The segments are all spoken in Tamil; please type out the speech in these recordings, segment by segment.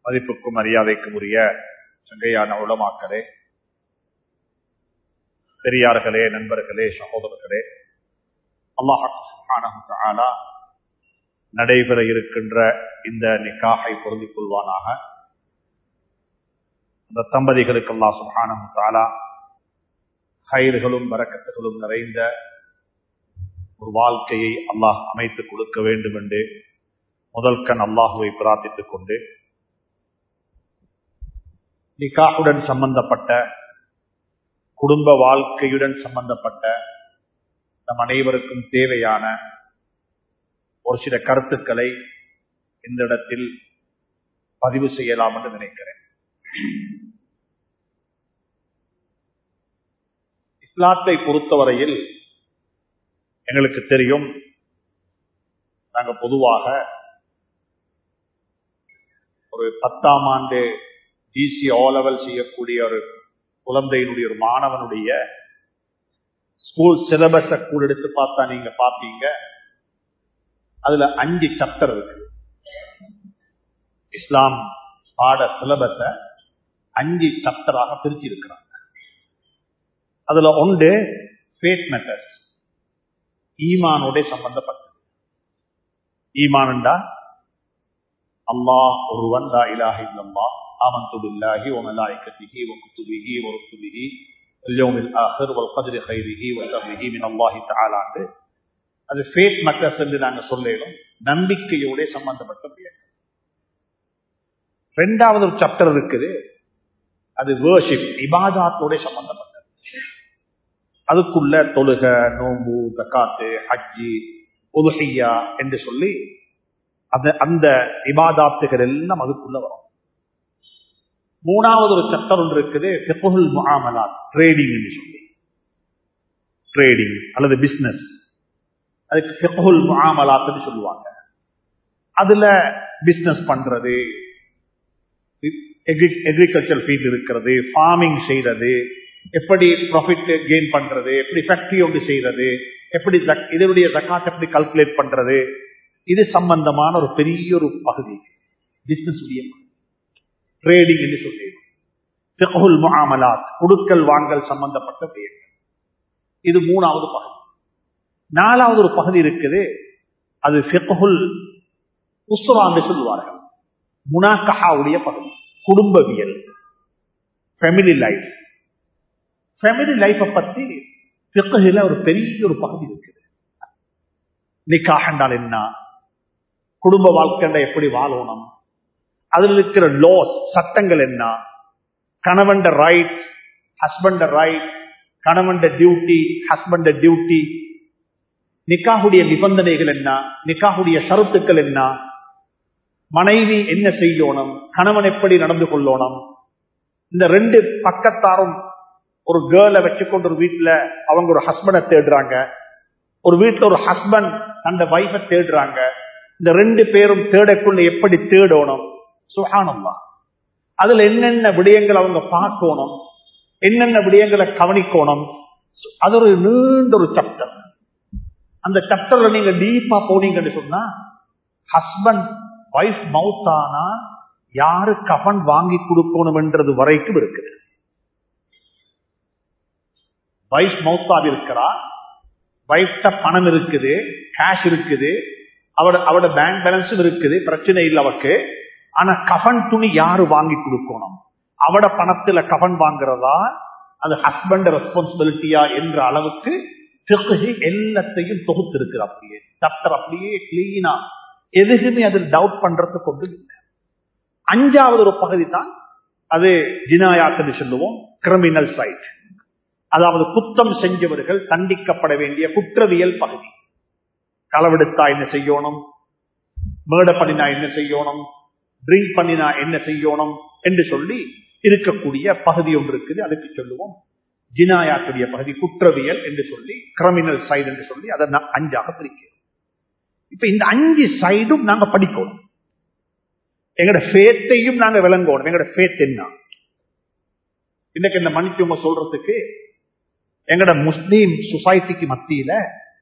மதிப்புக்கும் மரியாதைக்கும் உரிய சங்கையான உளமாக்களே பெரியார்களே நண்பர்களே சகோதரர்களே அல்லாஹாலா நடைபெற இருக்கின்ற இந்த நிக்காகை பொருந்திக் கொள்வானாக அந்த தம்பதிகளுக்கு அல்லா சுஹானு தாலா கயிறுகளும் வரக்கத்துகளும் நிறைந்த ஒரு வாழ்க்கையை அல்லாஹ் அமைத்துக் கொடுக்க வேண்டும் என்று முதல் கண் அல்லாஹுவை பிரார்த்தித்துக் கொண்டு நிக்காகுடன் சம்பந்தப்பட்ட குடும்ப வாழ்க்கையுடன் சம்பந்தப்பட்ட நம் அனைவருக்கும் தேவையான ஒரு சில கருத்துக்களை இந்த இடத்தில் பதிவு செய்யலாம் என்று நினைக்கிறேன் இஸ்லாத்தை பொறுத்தவரையில் எங்களுக்கு தெரியும் நாங்கள் பொதுவாக ஒரு பத்தாம் ஆண்டு டிசி ஓ லெவல் செய்யக்கூடிய ஒரு குழந்தையினுடைய ஒரு மாணவனுடைய ஸ்கூல் சிலபஸ கூட எடுத்து பார்த்தா நீங்க பாப்பீங்க அதுல அஞ்சு சாப்டர் இருக்கு இஸ்லாம் பாட சிலபஸ அஞ்சு சாப்டராக பிரிச்சு இருக்கிறாங்க அதுல ஒன்று ஃபேட் மெத்தட்ஸ் ஈமானோட சம்பந்தப்பட்டது ஈமான்டா அல்லாஹ் ஒருவன் லா இலாஹ இல்லல்லாஹ் آمنت بالله وملائكته وكتبه ورسله اليوم الآخر والقدر خيره وشره من الله تعالى அது ஃபேட் மக்கஸ் என்று நாங்கள் சொல்லும் நம்பிக்கையோட சம்பந்தப்பட்ட பெயர் ரெண்டாவது ஒரு சாப்டர் இருக்குது அது வேர்ஷிப் இபாதாத்தோட சம்பந்தப்பட்டது அதுக்குள்ள தொழுக நோம்பு தக்காத்து ஹஜ்ஜி உதுஹையா என்று சொல்லி அந்த அந்த இபாதாத்துகள் எல்லாம் அதுக்குள்ள வரும் மூணாவது ஒரு சட்டம் ஒன்று இருக்குது செப்புகுல் முகாமலாத் ட்ரேடிங் என்று சொல்லி ட்ரேடிங் அல்லது பிசினஸ் அதுக்கு செப்புகுல் முகாமலாத்னு சொல்லுவாங்க அதுல பிசினஸ் பண்றது எக்ரிகல்ச்சர் ஃபீல்டு இருக்கிறது ஃபார்மிங் செய்யறது எப்படி ப்ராஃபிட் கெயின் பண்றது எப்படி ஃபேக்டரி ஒன்று செய்யறது எப்படி இதனுடைய ஜக்காத் எப்படி கல்குலேட் பண்றது இது சம்பந்தமான ஒரு பெரிய ஒரு பகுதி பிசினஸ் உடைய ட்ரேடிங் என்று சொல்லிடுவோம் முகாமலாத் குடுக்கல் வாங்கல் சம்பந்தப்பட்ட பெயர்கள் இது மூணாவது பகுதி நாலாவது ஒரு பகுதி இருக்குது அது ஃபிகுல் உஸ்ரா என்று சொல்லுவார்கள் முனாக்கஹாவுடைய பகுதி குடும்பவியல் ஃபேமிலி லைஃப் ஃபேமிலி லைஃபை பத்தி ஃபிகுல ஒரு பெரிய ஒரு பகுதி இருக்குது நிக்காக என்றால் என்ன குடும்ப வாழ்க்கை எப்படி வாழணும் அதில் இருக்கிற லோஸ் சட்டங்கள் என்ன கணவன் ரைட்ஸ் ஹஸ்பண்ட் ரைட்ஸ் கணவன் டியூட்டி ஹஸ்பண்ட் டியூட்டி நிக்காகுடைய நிபந்தனைகள் என்ன நிக்காகுடைய ஷருத்துக்கள் என்ன மனைவி என்ன செய்யணும் கணவன் எப்படி நடந்து கொள்ளணும் இந்த ரெண்டு பக்கத்தாரும் ஒரு கேர்ளை வச்சுக்கொண்டு ஒரு வீட்டுல அவங்க ஒரு ஹஸ்பண்டை தேடுறாங்க ஒரு வீட்டுல ஒரு ஹஸ்பண்ட் அந்த வைஃபை தேடுறாங்க இந்த ரெண்டு பேரும் தேடக்குள்ள எப்படி தேடணும் சுகானம்மா அதுல என்னென்ன விடயங்கள் அவங்க பார்க்கணும் என்னென்ன விடயங்களை கவனிக்கணும் அது ஒரு நீண்ட ஒரு சாப்டர் அந்த சாப்டர்ல நீங்க டீப்பா போனீங்கன்னு சொன்னா ஹஸ்பண்ட் வைஃப் மவுத்தானா யாரு கஃன் வாங்கி கொடுக்கணும் என்றது வரைக்கும் இருக்குது வைஃப் மவுத்தாவி இருக்கிறா வைஃப்ட பணம் இருக்குது கேஷ் இருக்குது அவட அவட பேங்க் பேலன்ஸும் இருக்குது பிரச்சனை இல்லை அவக்கு ஆனா கஃன் துணி யாரு வாங்கி கொடுக்கணும் அவட பணத்துல கஃன் வாங்குறதா அது ஹஸ்பண்ட் ரெஸ்பான்சிபிலிட்டியா என்ற அளவுக்கு எல்லாத்தையும் தொகுத்து இருக்கு அப்படியே சப்டர் அப்படியே கிளீனா எதுக்குமே அதில் டவுட் பண்றது கொண்டு இல்லை அஞ்சாவது ஒரு பகுதி தான் அது ஜினாயாத்துன்னு சொல்லுவோம் கிரிமினல் சைட் அதாவது குத்தம் செஞ்சவர்கள் தண்டிக்கப்பட வேண்டிய குற்றவியல் பகுதி களவெடுத்தா என்ன செய்யணும் மேடை பண்ணினா என்ன செய்யணும் ட்ரிங்க் பண்ணினா என்ன செய்யணும் என்று சொல்லி இருக்கக்கூடிய பகுதி ஒன்று இருக்குது அதுக்கு சொல்லுவோம் ஜினாயாத்துடைய பகுதி குற்றவியல் என்று சொல்லி கிரிமினல் சைடு என்று சொல்லி அதை அஞ்சாக பிரிக்கிறோம் இப்ப இந்த அஞ்சு சைடும் நாங்க படிக்கணும் எங்கட ஃபேத்தையும் நாங்க விளங்கணும் எங்கட ஃபேத் என்ன இன்னைக்கு இந்த மன்னிச்சுவங்க சொல்றதுக்கு எங்கட முஸ்லீம் சொசைட்டிக்கு மத்தியில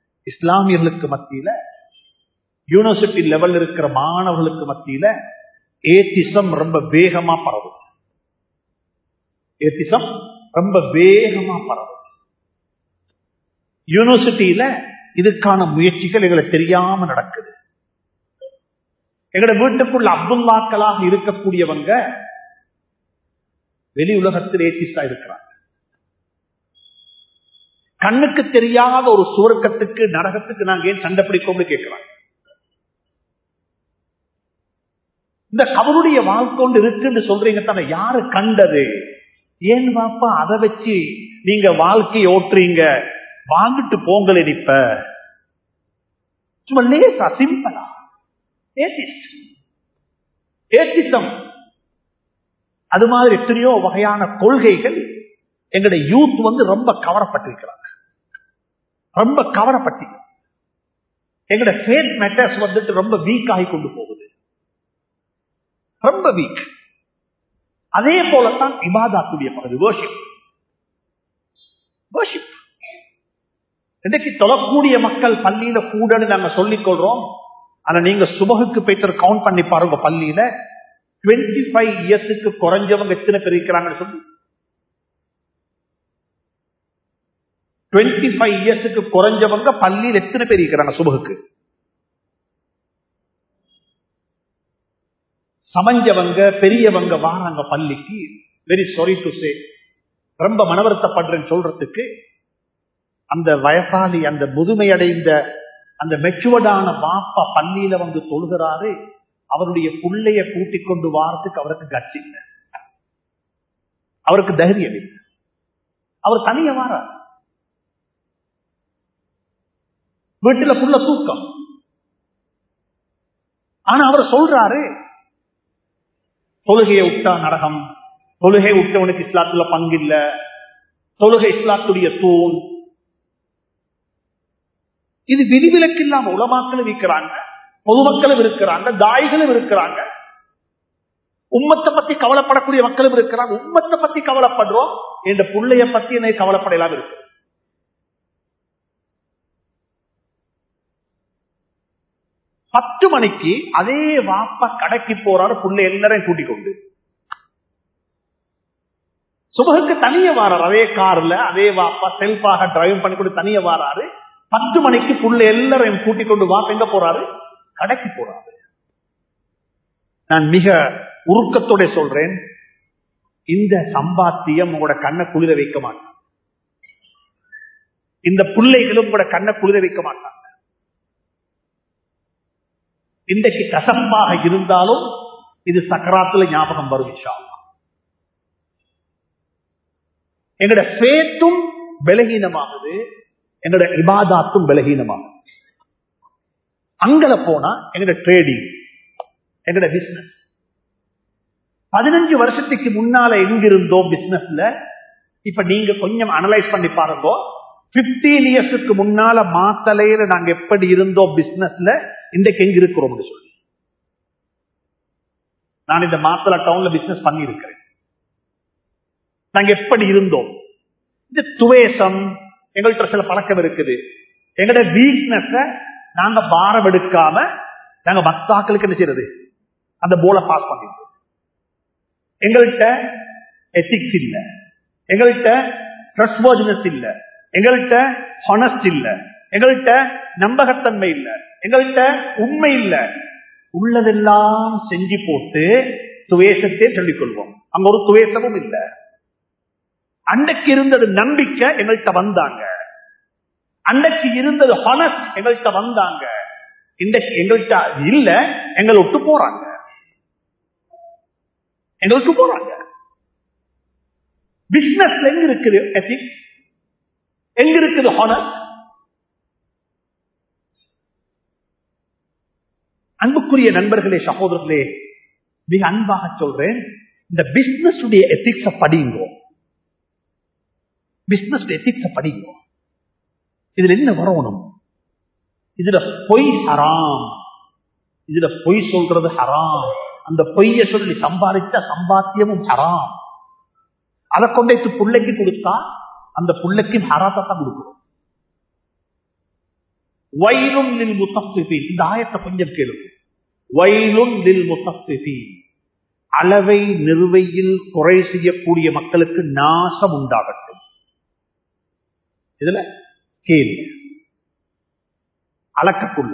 இஸ்லாமியர்களுக்கு மத்தியில யூனிவர்சிட்டி லெவல் இருக்கிற மாணவர்களுக்கு மத்தியில ஏத்திசம் ரொம்ப வேகமா பரவும் ஏத்திசம் ரொம்ப வேகமா பரவும் யூனிவர்சிட்டியில இதுக்கான முயற்சிகள் எங்களுக்கு தெரியாம நடக்குது எங்கட வீட்டுக்குள்ள அப்துல்லாக்களாக இருக்கக்கூடியவங்க வெளி உலகத்தில் ஏத்திஸ்டா இருக்கிறாங்க கண்ணுக்கு தெரியாத ஒரு சுவர்க்கத்துக்கு நரகத்துக்கு நாங்க ஏன் சண்டை பிடிக்கோம்னு கேட்கிறாங்க இந்த கவருடைய வாழ்க்கொண்டு இருக்குன்னு சொல்றீங்க தானே யாரு கண்டது ஏன் பாப்பா அதை வச்சு நீங்க வாழ்க்கை ஓட்டுறீங்க வாங்கிட்டு போங்களே இப்ப சும்மா லேசா சிம்பிளா ஏத்திசம் அது மாதிரி எத்தனையோ வகையான கொள்கைகள் எங்களுடைய யூத் வந்து ரொம்ப கவரப்பட்டிருக்கிறாங்க ரொம்ப கவரப்பட்டி எங்களுடைய ஃபேட் மேட்டர்ஸ் வந்துட்டு ரொம்ப வீக் ஆகி கொண்டு போகுது ரொம்ப வீக் அதே போலத்தான் இபாதாத்துடைய பகுதி worship worship இன்றைக்கு தொழக்கூடிய மக்கள் பள்ளியில கூடன்னு நாங்க சொல்லிக் கொள்றோம் ஆனா நீங்க சுபகுக்கு போயிட்டு கவுண்ட் பண்ணி பாருங்க பள்ளியில டுவெண்ட்டி ஃபைவ் இயர்ஸுக்கு குறைஞ்சவங்க எத்தனை பேர் இருக்கிறாங்கன்னு சொல்லி டுவெண்ட்டி ஃபைவ் இயர்ஸுக்கு குறைஞ்சவங்க பள்ளியில் எத்தனை பேர் இருக்கிறாங்க சுபகுக்கு சமஞ்சவங்க பெரியவங்க வாராங்க பள்ளிக்கு வெரி சாரி டு சே ரொம்ப மனவருத்தப்படுறேன்னு சொல்றதுக்கு அந்த வயசாளி அந்த முதுமை அடைந்த அந்த மெச்சுவர்டான பாப்பா பள்ளியில வந்து தொழுகிறாரு அவருடைய பிள்ளைய கூட்டிக் கொண்டு வாரத்துக்கு அவருக்கு கட்சி இல்லை அவருக்கு தைரியம் இல்லை அவர் தனிய வாரார் வீட்டுல புள்ள தூக்கம் ஆனா அவர் சொல்றாரு தொழுகையை விட்டா நரகம் தொழுகை விட்டவனுக்கு இஸ்லாத்துல பங்கில்ல தொழுகை இஸ்லாத்துடைய தூண் இது விதிவிலக்கு இல்லாம உலமாக்களும் இருக்கிறாங்க பொதுமக்களும் இருக்கிறாங்க தாய்களும் இருக்கிறாங்க உம்மத்தை பத்தி கவலைப்படக்கூடிய மக்களும் இருக்கிறாங்க உம்மத்தை பத்தி கவலைப்படுறோம் என்ற புள்ளைய பத்தி என்னை கவலைப்படலாம் இருக்கு பத்து மணிக்கு அதே வாப்பா கடைக்கு போறாரு புள்ளை எல்லாரையும் கூட்டிக் கொண்டு சுபகுக்கு தனிய வாரார் அதே கார்ல அதே வாப்பா செல்ஃபாக டிரைவ் பண்ணி கொண்டு தனிய வாராரு பத்து மணிக்கு புள்ள எல்லாரையும் கூட்டிக் கொண்டு வாப்ப எங்க போறாரு கடைக்கு போறாரு நான் மிக உருக்கத்தோட சொல்றேன் இந்த சம்பாத்தியம் உங்களோட கண்ணை குளிர வைக்க மாட்டான் இந்த பிள்ளைகளும் உங்களோட கண்ணை குளிர வைக்க மாட்டாங்க இன்றைக்கு கசப்பாக இருந்தாலும் இது சக்கராத்துல ஞாபகம் வரும் விஷயம் எங்களோட பேத்தும் பலகீனமாகுது எங்களோட இபாதாத்தும் பலகீனமாகுது அங்கல போனா எங்களோட ட்ரேடிங் எங்களோட பிசினஸ் பதினஞ்சு வருஷத்துக்கு முன்னால எங்க இருந்தோம் பிசினஸ்ல இப்ப நீங்க கொஞ்சம் அனலைஸ் பண்ணி பாருங்க பிப்டீன் இயர்ஸுக்கு முன்னால மாத்தலையில நாங்க எப்படி இருந்தோம் பிசினஸ்ல இன்றைக்கு எங்க இருக்கிறோம் சொல்லி நான் இந்த மாத்தல டவுன்ல பிசினஸ் பண்ணி இருக்கிறேன் நாங்க எப்படி இருந்தோம் இந்த துவேசம் எங்கள்கிட்ட சில பழக்கம் இருக்குது எங்களோட வீக்னஸ் நாங்க பாரம் எடுக்காம நாங்க மத்தாக்களுக்கு என்ன செய்யறது அந்த போல பாஸ் பண்ணிடுறோம் எங்கள்கிட்ட எத்திக்ஸ் இல்ல எங்கள்கிட்ட ட்ரஸ்ட்வர்தினஸ் இல்ல எங்கள்கிட்ட ஹானஸ்ட் இல்ல எங்கள்கிட்ட நம்பகத்தன்மை இல்ல எங்கள்கிட்ட உண்மை இல்ல உள்ளதெல்லாம் செஞ்சு போட்டு துவேசத்தை சொல்லிக் கொள்வோம் அங்க ஒரு துவேசமும் இல்ல அன்றைக்கு இருந்தது நம்பிக்கை எங்கள்கிட்ட வந்தாங்க அன்றைக்கு இருந்தது ஹானஸ்ட் எங்கள்கிட்ட வந்தாங்க இன்றைக்கு எங்கள்கிட்ட இல்ல எங்களை விட்டு போறாங்க எங்களுக்கு போறாங்க பிசினஸ்ல எங்க இருக்குது எத்திக்ஸ் எங்க இருக்குது ஹானஸ்ட் அன்புக்குரிய நண்பர்களே சகோதரர்களே மிக அன்பாக சொல்றேன் இந்த பிசினஸ் உடைய எத்திக்ஸ படிங்கோ பிசினஸ் எத்திக்ஸ படிங்கோ இதுல என்ன வரணும் இதுல பொய் ஹராம் இதுல பொய் சொல்றது ஹராம் அந்த பொய்ய சொல்லி சம்பாதிச்ச சம்பாத்தியமும் ஹராம் அதை கொண்டு பிள்ளைக்கு கொடுத்தா அந்த பிள்ளைக்கு ஹராத்தை தான் கொடுக்கணும் வயலும் நில் முத்தப்பிபி இந்த ஆயத்தை கொஞ்சம் கேளுங்க வயலும் நில் முத்தப்பிபி அளவை நிறுவையில் குறை செய்யக்கூடிய மக்களுக்கு நாசம் உண்டாகட்டும் இதுல கேள்வி அளக்கக்குள்ள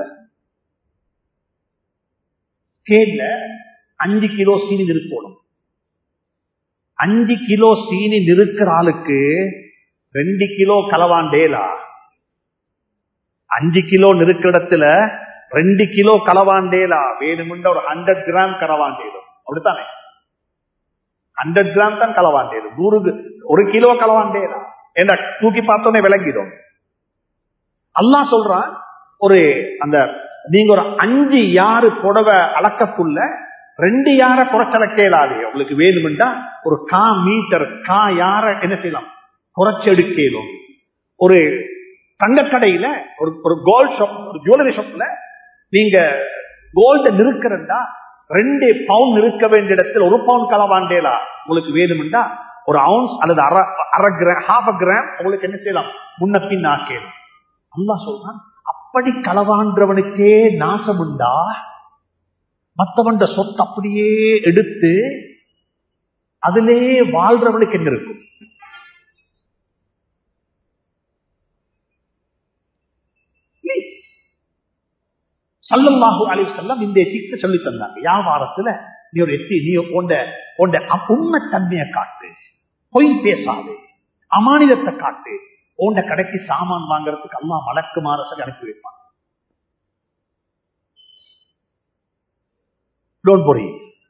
ஸ்கேல்ல அஞ்சு கிலோ சீனி நிறுக்கணும் அஞ்சு கிலோ சீனி நிறுக்கிற ஆளுக்கு ரெண்டு கிலோ களவாண்டேலா அஞ்சு கிலோ நிறுக்கிற இடத்துல ரெண்டு கிலோ களவாண்டேலா வேணுமுண்ட ஒரு ஹண்ட்ரட் கிராம் களவாண்டேலும் அப்படித்தானே ஹண்ட்ரட் கிராம் தான் களவாண்டேலும் நூறு ஒரு கிலோ களவாண்டேலா என்ன தூக்கி பார்த்தோன்னே விளங்கிடும் அல்லா சொல்றான் ஒரு அந்த நீங்க ஒரு அஞ்சு யாரு புடவை அளக்கக்குள்ள ரெண்டு யார குறைச்சலக்கேலாது உங்களுக்கு வேணுமெண்டா ஒரு கா மீட்டர் கா யார என்ன செய்யலாம் குறைச்செடுக்கலும் ஒரு தங்கக்கடையில ஒரு ஒரு கோல்ட் ஷாப் ஒரு ஜுவல்லரி ஷாப்ல நீங்க கோல்ட நிறுக்கிறண்டா ரெண்டு பவுன் நிறுக்க வேண்டிய இடத்தில் ஒரு பவுன் களவாண்டேலா உங்களுக்கு வேணுமெண்டா ஒரு அவுன்ஸ் அல்லது அரை அரை கிராம் ஹாஃப் கிராம் உங்களுக்கு என்ன செய்யலாம் முன்ன பின் ஆக்கேலும் அல்லா சொல்றான் அப்படி களவான்றவனுக்கே நாசம் உண்டா மற்றவன் சொத்து அப்படியே எடுத்து அதிலே வாழ்றவனுக்கு என்ன இருக்கும் சல்லல்லாஹு அலைஹி வஸல்லம் இந்த எத்திக்ஸை சொல்லி தந்தாங்க வியாபாரத்துல நீ ஒரு எத்தி நீ உண்ட உண்ட உண்மை தன்மையை காட்டு பொய் பேசாது அமானிதத்தை காட்டு உண்ட கடைக்கு சாமான் வாங்குறதுக்கு அல்லா மலக்குமார சொல்லி அனுப்பி வைப்பான் டோன்ட் பொரி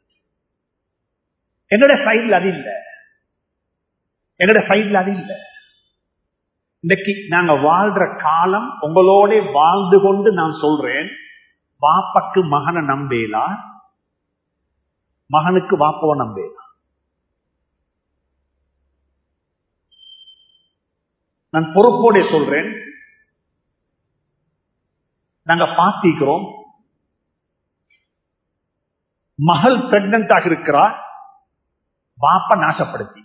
என்னோட சைட்ல அது இல்லை என்னோட சைட்ல அது இல்லை இன்னைக்கு நாங்க வாழ்ற காலம் உங்களோட வாழ்ந்து கொண்டு நான் சொல்றேன் வாப்பக்கு மகனை நம்பேலா மகனுக்கு வாப்பவ நம்பேலா நான் பொறுப்போட சொல்றேன் நாங்க பார்த்திக்கிறோம் மகள் பிரெக்னன்ட் ஆக இருக்கிறா பாப்ப நாசப்படுத்தி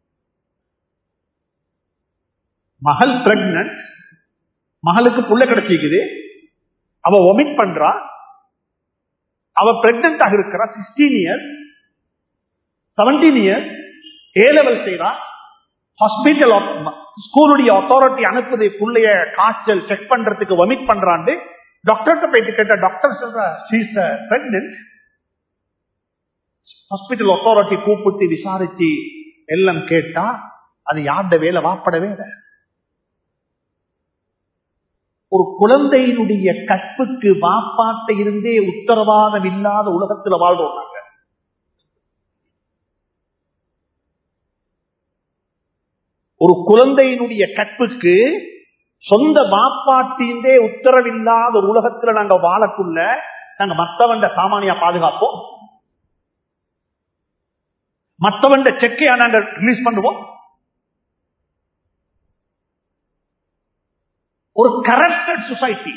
மகள் பிரெக்னன்ட் மகளுக்கு புள்ள கிடைச்சிக்குது அவ ஒமிட் பண்றா அவ பிரெக்னன்ட் ஆக இருக்கிறா sixteen years seventeen years A level செய்யறா ஹாஸ்பிட்டல் ஸ்கூலுடைய அத்தாரிட்டி அனுப்புது புள்ளைய காய்ச்சல் செக் பண்றதுக்கு ஒமிட் பண்றாண்டு டாக்டர்கிட்ட போயிட்டு கேட்ட டாக்டர் சொல்ற ஷீஸ் பிரெக்னன்ட் ஹாஸ்பிட்டல் அத்தாரிட்டி கூப்பிட்டு விசாரிச்சு எல்லாம் கேட்டா அது யார்ட வேலை வாப்பட வேலை ஒரு குழந்தையினுடைய கற்புக்கு வாப்பாட்ட இருந்தே உத்தரவாதம் இல்லாத உலகத்துல வாழ்றோம் நாங்க ஒரு குழந்தையினுடைய கற்புக்கு சொந்த வாப்பாட்டின்றே உத்தரவில்லாத ஒரு உலகத்துல நாங்க வாழக்குள்ள நாங்க மத்தவண்ட சாமானியா பாதுகாப்போம் மற்றவன் செக்கையா நாங்க ரிலீஸ் பண்ணுவோம் ஒரு கரப்டட் சொசைட்டி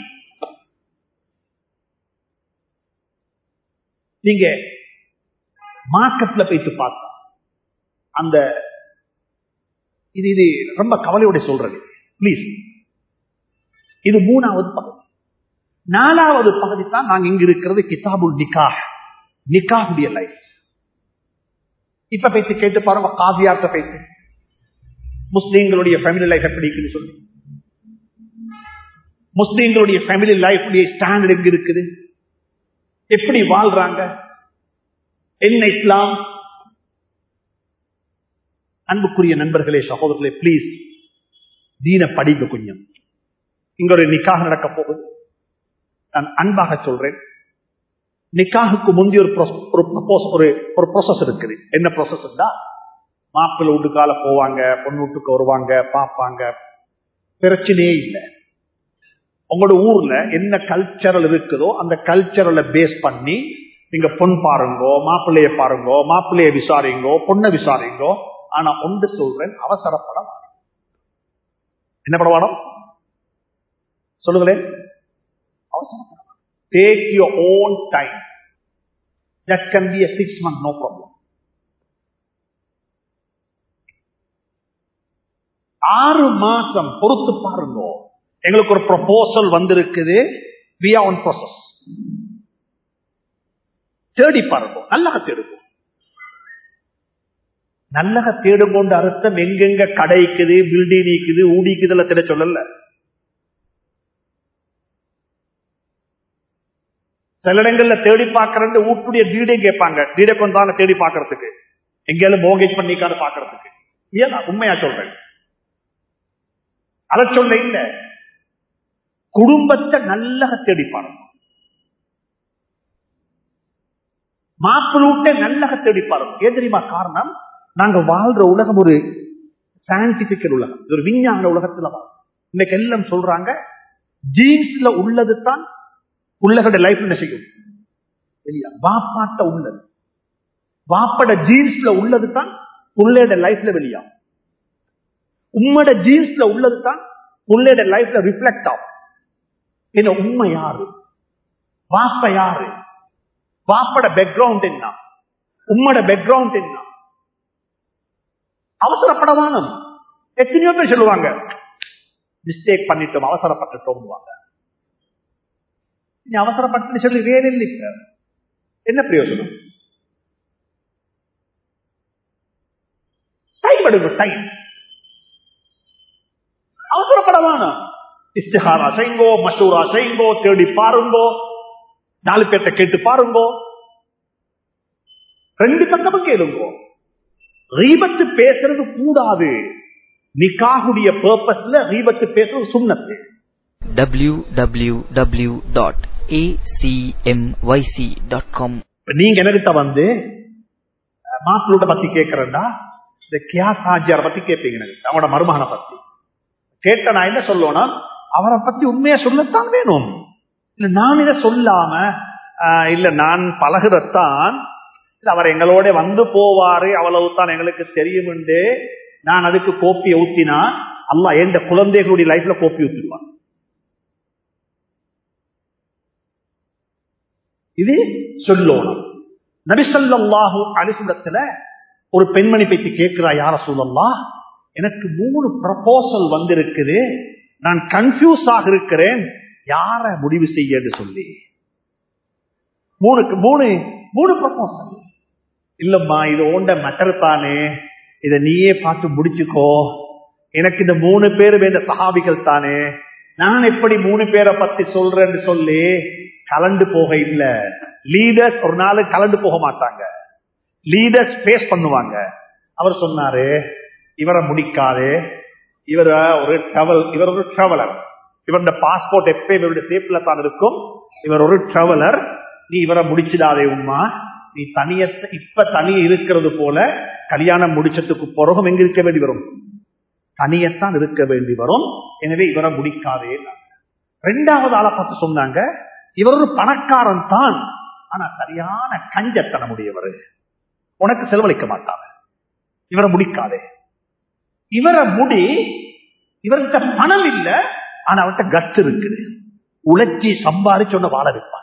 நீங்க மார்க்கெட்ல போயிட்டு பார்த்தா அந்த இது இது ரொம்ப கவலையோட சொல்றது பிளீஸ் இது மூணாவது பகுதி நாலாவது பகுதி தான் நாங்க இங்க இருக்கிறது கிதாபுல் நிக்கா நிக்காவுடைய லைஃப் இப்ப பேச்சு கேட்டு பாருங்க காவியார்த்த பேச்சு முஸ்லீம்களுடைய ஃபேமிலி லைஃப் எப்படி இருக்குன்னு சொல்லி முஸ்லீம்களுடைய ஃபேமிலி லைஃப் ஸ்டாண்டர்ட் எங்க இருக்குது எப்படி வாழ்றாங்க என்ன இஸ்லாம் அன்புக்குரிய நண்பர்களே சகோதரர்களே பிளீஸ் தீன படிங்க கொஞ்சம் இங்க ஒரு நிக்காக நடக்க போகுது நான் அன்பாக சொல்றேன் நிக்காகுக்கு முந்தைய ஒரு ஒரு ஒரு ப்ரோசஸ் இருக்குது என்ன ப்ரோசஸ் இருந்தா மாப்பிள்ளை வீட்டுக்கால போவாங்க பொண்ணு வீட்டுக்கு வருவாங்க பார்ப்பாங்க பிரச்சனையே இல்லை உங்களோட ஊர்ல என்ன கல்ச்சரல் இருக்குதோ அந்த கல்ச்சரலை பேஸ் பண்ணி நீங்க பொன் பாருங்கோ மாப்பிள்ளைய பாருங்கோ மாப்பிள்ளைய விசாரிங்கோ பொண்ணை விசாரிங்கோ ஆனா ஒன்று சொல்றேன் அவசரப்பட என்ன படவாடம் சொல்லுங்களேன் அவசரப்பட Take your own time. That can be a six month, no problem. ஆறு மாசம் பொறுத்து பாருங்க எங்களுக்கு ஒரு ப்ரொபோசல் வந்திருக்குது வி ஆன் ப்ராசஸ் தேடி பாருங்க நல்லா தேடுவோம் நல்லக தேடும் கொண்டு அர்த்தம் எங்கெங்க கடைக்குது பில்டிங் இருக்குது ஊடிக்குதுல திட சொல்லல சில இடங்கள்ல தேடி பார்க்கறது வீட்டுடைய வீடே கேட்பாங்க வீடை கொண்டான தேடி பார்க்கறதுக்கு எங்கேயாலும் மோகேஜ் பண்ணிக்காத பார்க்கறதுக்கு ஏன் நான் உண்மையா சொல்றேன் அதை சொல்ல இல்ல குடும்பத்தை நல்லக தேடி பாருங்க மாப்பிள்ளூட்டை நல்லக தேடி பாருங்க ஏன் தெரியுமா காரணம் நாங்க வாழ்ற உலகம் ஒரு சயின்டிபிக்கல் உலகம் இது ஒரு விஞ்ஞான உலகத்துல வாழும் இன்னைக்கு எல்லாம் சொல்றாங்க ஜீன்ஸ்ல உள்ளது தான் பிள்ளைகளோட லைஃப் என்ன செய்யும் இல்லையா வாப்பாட்ட உள்ளது வாப்பட ஜீன்ஸ்ல உள்ளது தான் பிள்ளையோட லைஃப்ல வெளியாகும் உம்மோட ஜீன்ஸ்ல உள்ளது தான் பிள்ளையோட லைஃப்ல ரிஃப்ளெக்ட் ஆகும் என்ன உண்மை யாரு வாப்ப யாரு வாப்பட பேக்ரவுண்ட் என்ன உம்மோட பேக்ரவுண்ட் என்ன அவசரப்படவானம் எத்தனையோ பேர் சொல்லுவாங்க மிஸ்டேக் பண்ணிட்டோம் அவசரப்பட்டுட்டோம் நீ அவசரப்பட்டு சொல்லி வேலை இல்லை என்ன பிரயோஜனம் டைம் எடுங்க டைம் அவசரப்படவான இஸ்திஹாரா செய்யுங்கோ மசூரா செய்யுங்கோ தேடி பாருங்கோ நாலு பேர்த்த கேட்டு பாருங்கோ ரெண்டு பக்கமும் கேளுங்கோ ரீபத்து பேசுறது கூடாது நிக்காகுடைய பர்பஸ்ல ரீபத்து பேசுறது சுண்ணத்து www.acmyc.com நீங்க என்கிட்ட வந்து மாப்பிள்ளோட பத்தி கேட்கறேன்டா இந்த கியாஸ் ஆஜியார் பத்தி கேட்பீங்க எனக்கு அவனோட மருமகனை பத்தி கேட்ட நான் என்ன சொல்லுவேன்னா அவரை பத்தி உண்மையா சொல்லத்தான் வேணும் இல்ல நான் இதை சொல்லாம ஆஹ், இல்ல நான் பழகுறத்தான் இல்ல அவர் எங்களோட வந்து போவாரு அவ்வளவு தான் எங்களுக்கு தெரியும் நான் அதுக்கு கோப்பி ஊத்தினா அல்லா எந்த குழந்தைகளுடைய லைஃப்ல கோப்பி ஊத்திடுவான் இது சொல்லோணும் நபிசல்லாஹு அலிசுடத்துல ஒரு பெண்மணி பற்றி கேட்கிறா யார சொல்லலாம் எனக்கு மூணு ப்ரப்போசல் வந்திருக்குது நான் கன்ஃபியூஸ் ஆக இருக்கிறேன் யார முடிவு செய்யன்னு சொல்லி மூணுக்கு மூணு மூணு ப்ரப்போசல் இல்லம்மா இது ஓண்ட மெட்டர் தானே இதை நீயே பார்த்து முடிச்சுக்கோ எனக்கு இந்த மூணு பேர் வேண்ட சஹாபிகள் தானே நான் எப்படி மூணு பேரை பத்தி சொல்றேன்னு சொல்லி கலந்து போக இல்ல லீடர்ஸ் ஒரு நாள் கலந்து போக மாட்டாங்க லீடர்ஸ் பேஸ் பண்ணுவாங்க அவர் சொன்னாரு இவரை முடிக்காது இவர் ஒரு டிராவல் இவர் ஒரு டிராவலர் இவருடைய பாஸ்போர்ட் எப்ப இவருடைய சேஃப்ல தான் இருக்கும் இவர் ஒரு டிராவலர் நீ இவரை முடிச்சிடாதே உமா நீ தனிய இப்ப தனிய இருக்கிறது போல கல்யாணம் முடிச்சதுக்கு பிறகும் எங்க இருக்க வேண்டி வரும் தனியத்தான் இருக்க வேண்டி வரும் எனவே இவரை முடிக்காதே ரெண்டாவது ஆளை பார்த்து சொன்னாங்க இவர் ஒரு பணக்காரன் தான் ஆனா சரியான கஞ்சத்தனமுடையவர் உனக்கு செலவழிக்க மாட்டார் இவரை முடிக்காதே இவரை முடி இவர்கிட்ட பணம் இல்ல ஆனா அவர்கிட்ட கஷ்டம் இருக்குது உழைச்சி சம்பாதிச்சு ஒண்ணு வாழ வைப்பார்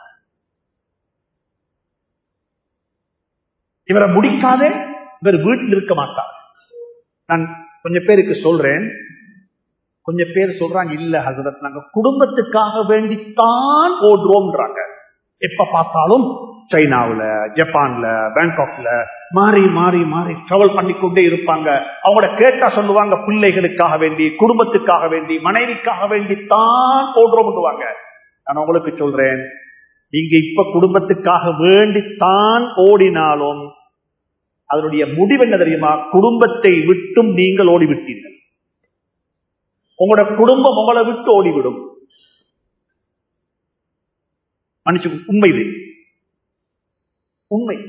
இவரை முடிக்காதே இவர் வீட்டில் இருக்க மாட்டார் நான் கொஞ்சம் பேருக்கு சொல்றேன் கொஞ்சம் பேர் சொல்றாங்க இல்ல ஹசரத் நாங்க குடும்பத்துக்காக வேண்டித்தான் ஓடுறோம்ன்றாங்க எப்ப பார்த்தாலும் சைனாவுல ஜப்பான்ல பேங்காக்ல மாறி மாறி மாறி டிராவல் பண்ணிக்கொண்டே இருப்பாங்க அவங்கள கேட்டா சொல்லுவாங்க பிள்ளைகளுக்காக வேண்டி குடும்பத்துக்காக வேண்டி மனைவிக்காக வேண்டித்தான் ஓடுறோம்டுவாங்க நான் உங்களுக்கு சொல்றேன் நீங்க இப்ப குடும்பத்துக்காக வேண்டித்தான் ஓடினாலும் அதனுடைய முடிவு என்ன தெரியுமா குடும்பத்தை விட்டும் நீங்கள் ஓடிவிட்டீர்கள் உங்களோட குடும்பம் உங்களை விட்டு ஓடிவிடும் மன்னிச்சு உண்மை இது உண்மை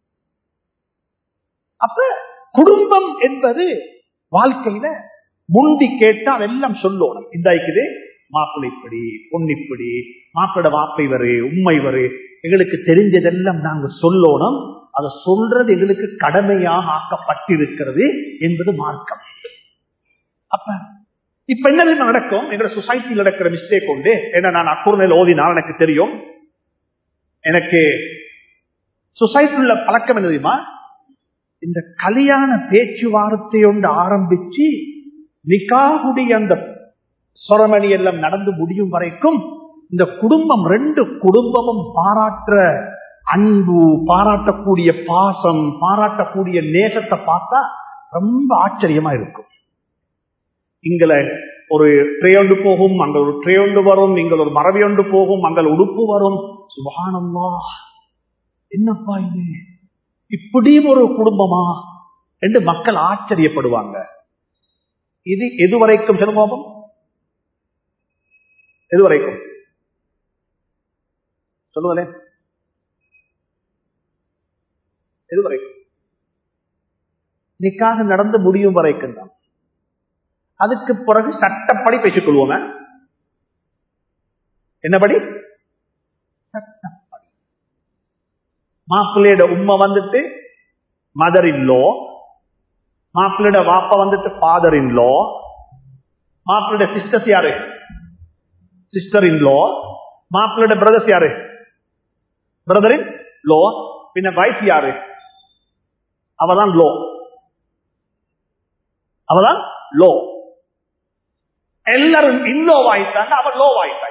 அப்ப குடும்பம் என்பது வாழ்க்கையில முந்தி கேட்டால் எல்லாம் சொல்லணும் இந்த இருக்குது மாப்பிள்ளை இப்படி பொன்னிப்படி மாப்பிள வாப்பை வரு உண்மை வரு எங்களுக்கு தெரிஞ்சதெல்லாம் நாங்க சொல்லணும் அதை சொல்றது எங்களுக்கு கடமையாக ஆக்கப்பட்டிருக்கிறது என்பது மார்க்கம் அப்ப இப்ப என்ன தெரியுமா நடக்கும் எங்க சொசைட்டியில் நடக்கிற மிஸ்டேக் உண்டு ஏன்னா நான் அக்கூர்மையில் ஓதினால் எனக்கு தெரியும் எனக்கு சொசைட்டியில் உள்ள பழக்கம் என்ன தெரியுமா இந்த கல்யாண பேச்சுவார்த்தை ஒன்று ஆரம்பிச்சு நிக்காகுடைய அந்த சொரமணி எல்லாம் நடந்து முடியும் வரைக்கும் இந்த குடும்பம் ரெண்டு குடும்பமும் பாராட்டுற அன்பு பாராட்டக்கூடிய பாசம் பாராட்டக்கூடிய நேசத்தை பார்த்தா ரொம்ப ஆச்சரியமா இருக்கும் இங்கல ஒரு ட்ரே ஒன்று போகும் அங்க ஒரு ட்ரே ஒன்று வரும் இங்க ஒரு மரபி ஒன்று போகும் அங்க உடுப்பு வரும் சுபகானம்மா என்னப்பா இது இப்படியும் ஒரு குடும்பமா என்று மக்கள் ஆச்சரியப்படுவாங்க இது எதுவரைக்கும் செல்வம் எதுவரைக்கும் சொல்லுவதே எதுவரைக்கும் நிக்காக நடந்து முடியும் வரைக்கும் தான் அதுக்கு பிறகு சட்டப்படி பேசிக்கொள்வோமே என்னபடி சட்டப்படி மாப்பிள்ளையோட உண்மை வந்துட்டு மதர் இன் லோ மாப்பிள்ளையோட வாப்பா வந்துட்டு ஃபாதர் இன் லோ மாப்பிள்ளையோட சிஸ்டர்ஸ் யாரு சிஸ்டர் இன் லோ மாப்பிள்ளையோட பிரதர்ஸ் யாரு பிரதர் இன் லோ பின்ன வைஃப் யாரு அவதான் லோ அவதான் லோ எல்லாரும் இன்னோ வாய்த்தாங்க அவன் லோ வாய்த்தாங்க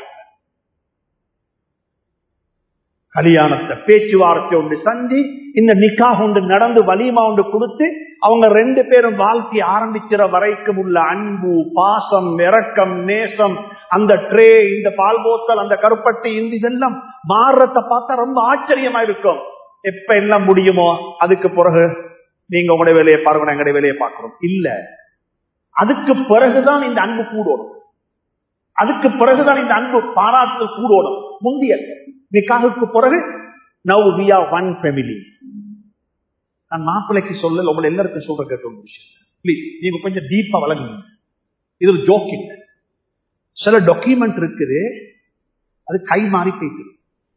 கல்யாணத்தை பேச்சுவார்த்தை ஒன்று சந்தி இந்த நிக்காக ஒன்று நடந்து வலிமா ஒன்று கொடுத்து அவங்க ரெண்டு பேரும் வாழ்க்கை ஆரம்பிக்கிற வரைக்கும் உள்ள அன்பு பாசம் இறக்கம் நேசம் அந்த ட்ரே இந்த பால் போத்தல் அந்த கருப்பட்டி இந்த இதெல்லாம் மாறுறத பார்த்தா ரொம்ப ஆச்சரியமா இருக்கும் எப்ப எல்லாம் முடியுமோ அதுக்கு பிறகு நீங்க உங்களுடைய வேலையை பாருங்க எங்களுடைய வேலையை பார்க்கிறோம் இல்ல அதுக்கு பிறகுதான் இந்த அன்பு கூடணும் அதுக்கு பிறகுதான் இந்த அன்பு பாராட்டு கூடணும் முந்திய நிக்காகுக்கு பிறகு now we are one family நான் மாப்பிள்ளைக்கு சொல்ல உங்களை எல்லாருக்கும் சொல்ற கேட்ட ஒரு விஷயம் ப்ளீஸ் நீங்க கொஞ்சம் டீப்பா வழங்குங்க இது ஒரு ஜோக்கிங் சில டாக்குமெண்ட் இருக்குது அது கை மாறி போயிட்டு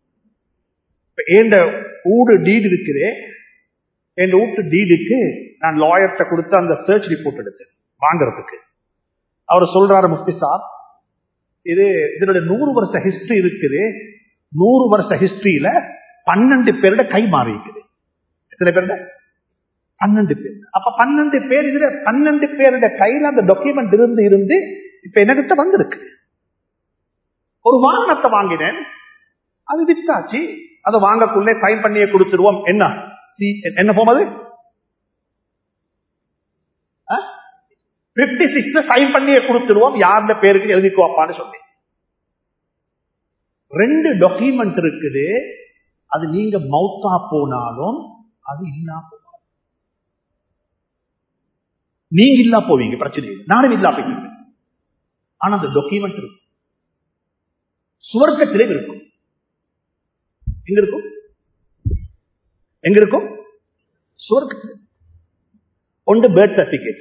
ஏண்ட ஊடு டீடு இருக்குது என் வீட்டு டீடுக்கு நான் லாயர்கிட்ட கொடுத்து அந்த சர்ச் ரிப்போர்ட் எடுத்தேன் வாங்குறதுக்கு அவர் சொல்றாரு முஃப்தி சாப் இது இதனுடைய நூறு வருஷ ஹிஸ்டரி இருக்குது நூறு வருஷ ஹிஸ்டரியில பன்னெண்டு பேரோட கை மாறி இருக்குது எத்தனை பேருட பன்னெண்டு பேர் அப்ப பன்னெண்டு பேர் இதுல பன்னெண்டு பேருடைய கையில அந்த டாக்குமெண்ட் இருந்து இருந்து இப்ப என்கிட்ட வந்திருக்கு ஒரு வாகனத்தை வாங்கினேன் அது வித்தாச்சு அதை வாங்கக்குள்ளே சைன் பண்ணியே கொடுத்துருவோம் என்ன என்ன போமது பிப்டி சிக்ஸ் சைன் பண்ணியே கொடுத்துருவோம் யாருந்த பேருக்கு எழுதிக்குவாப்பான்னு சொன்னேன் ரெண்டு டாக்குமெண்ட் இருக்குது அது நீங்க மவுத்தா போனாலும் அது இல்லா போகும் நீங்க இல்லா போவீங்க பிரச்சனை இல்லை நானும் இல்லா போய்க்குங்க ஆனா அந்த டாக்குமெண்ட் இருக்கும் சுவர்க்கத்திலே இருக்கும் எங்க இருக்கும் எங்க இருக்கும் சுவர்க்கத்தில் ஒன்று பேர்த் சர்டிபிகேட்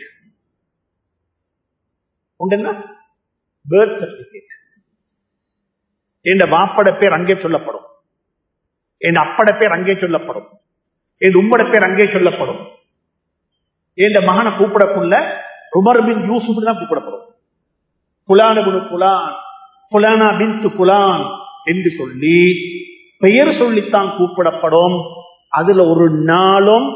உண்டு என்ன பேர்த் சர்டிபிகேட் என் வாப்பட பேர் அங்கே சொல்லப்படும் என் அப்பட பேர் அங்கே சொல்லப்படும் என் உம்மட பேர் அங்கே சொல்லப்படும் என் மகனை கூப்பிடக்குள்ள உமர் பின் யூசுப் தான் கூப்பிடப்படும் புலான குணு புலான் புலானா பின் புலான் என்று சொல்லி பெயர் சொல்லித்தான் கூப்பிடப்படும் அதுல ஒரு நாளும்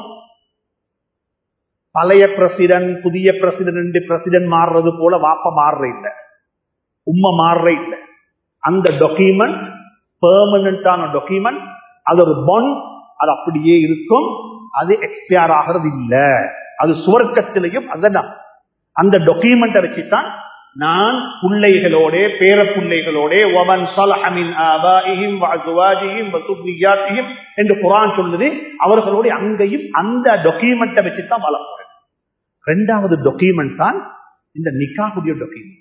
பழைய பிரசிடன்ட் புதிய பிரசிடன்ட் பிரசிடன்ட் மாறுறது போல வாப்ப மாறுற இல்லை உண்மை மாறுற இல்லை அந்த டாக்குமெண்ட் பெர்மனண்டான டாக்குமெண்ட் அது ஒரு பாண்ட் அது அப்படியே இருக்கும் அது எக்ஸ்பயர் ஆகிறது இல்லை அது சுவர்க்கத்திலையும் அதெல்லாம் அந்த டாக்குமெண்ட்டை வச்சுதான் நான் பிள்ளைகளோட பேர பிள்ளைகளோட ஒமன் சலஹமின் ஆபாயிஹிம் வஅஸ்வாஜிஹிம் வசுப்ரியாத்திஹிம் என்று குர்ஆன் சொல்லுது அவர்களோட அங்கேயும் அந்த டாக்குமெண்ட்டை வச்சு தான் வாழ போறேன் ரெண்டாவது டாக்குமெண்ட் தான் இந்த நிக்காஹுடைய டாக்குமெண்ட்